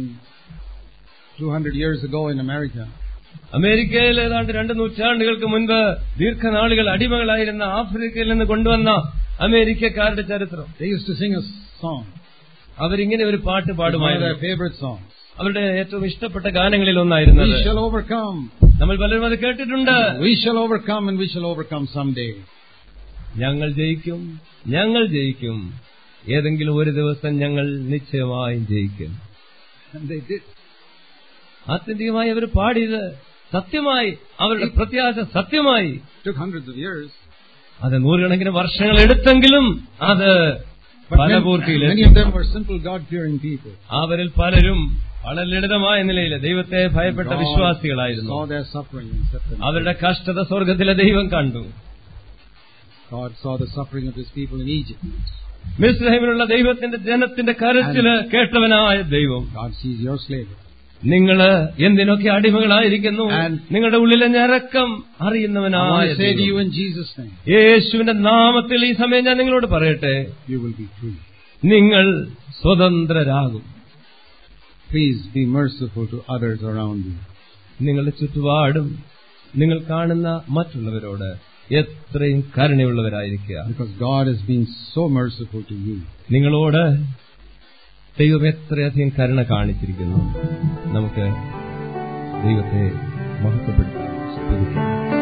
200 years ago in America, അമേരിക്കയിൽ ഏതാണ്ട് രണ്ട് നൂറ്റാണ്ടുകൾക്ക് മുൻപ് ദീർഘനാളുകൾ അടിമകളായിരുന്ന ആഫ്രിക്കയിൽ നിന്ന് കൊണ്ടുവന്ന അമേരിക്കക്കാരുടെ ചരിത്രം they used to sing a song. അവരിങ്ങനെ ഒരു പാട്ട് It was one of പാടുമായിരുന്നു their favorite songs. അവരുടെ ഏറ്റവും ഇഷ്ടപ്പെട്ട ഗാനങ്ങളിൽ ഒന്നായിരുന്നത് We shall overcome. നമ്മൾ പലരും അത് കേട്ടിട്ടുണ്ട് We shall overcome and we shall overcome someday. ഞങ്ങൾ ജയിക്കും ഞങ്ങൾ ജയിക്കും ഏതെങ്കിലും ഒരു ദിവസം ഞങ്ങൾ നിശ്ചയമായും ജയിക്കും And they did. ആത്യന്തികമായി അവർ പാടിയത് സത്യമായി അവരുടെ പ്രത്യാശ സത്യമായി It took hundreds of years. അത് നൂറുകണക്കിന് വർഷങ്ങൾ എടുത്തെങ്കിലും അത് But many, ഫലപൂർത്തിയിലെത്തി many of them were simple God-fearing people. അവരിൽ പലരും വളരെ ലളിതമായ നിലയിൽ ദൈവത്തെ ഭയപ്പെട്ട God വിശ്വാസികളായിരുന്നു saw their suffering and set them free. അവരുടെ കഷ്ടത സ്വർഗത്തിലെ ദൈവം കണ്ടു God saw the suffering of his people in Egypt. മിസ്രൈമിലുള്ള ദൈവത്തിന്റെ ജനത്തിന്റെ കരച്ചില് കേട്ടവനായ ദൈവം God sees your slavery. നിങ്ങള് എന്തിനൊക്കെ അടിമകളായിരിക്കുന്നു And- നിങ്ങളുടെ ഉള്ളിലെ ഞരക്കം I അറിയുന്നവനായ want to say to ദൈവം. you in Jesus' name, യേശുവിന്റെ നാമത്തിൽ ഈ സമയം ഞാൻ നിങ്ങളോട് പറയട്ടെ you will be free. നിങ്ങൾ സ്വതന്ത്രരാകും Please be merciful to others around you. നിങ്ങളുടെ ചുറ്റുപാടും നിങ്ങൾ കാണുന്ന മറ്റുള്ളവരോട് എത്രയും കരുണയുള്ളവരായിരിക്കുക Because God has been so merciful to you. നിങ്ങളോട് ദൈവം എത്രയധികം കരുണ കാണിച്ചിരിക്കുന്നു നമുക്ക് ദൈവത്തെ മഹത്വപ്പെടുത്താം സ്തുതിക്കാം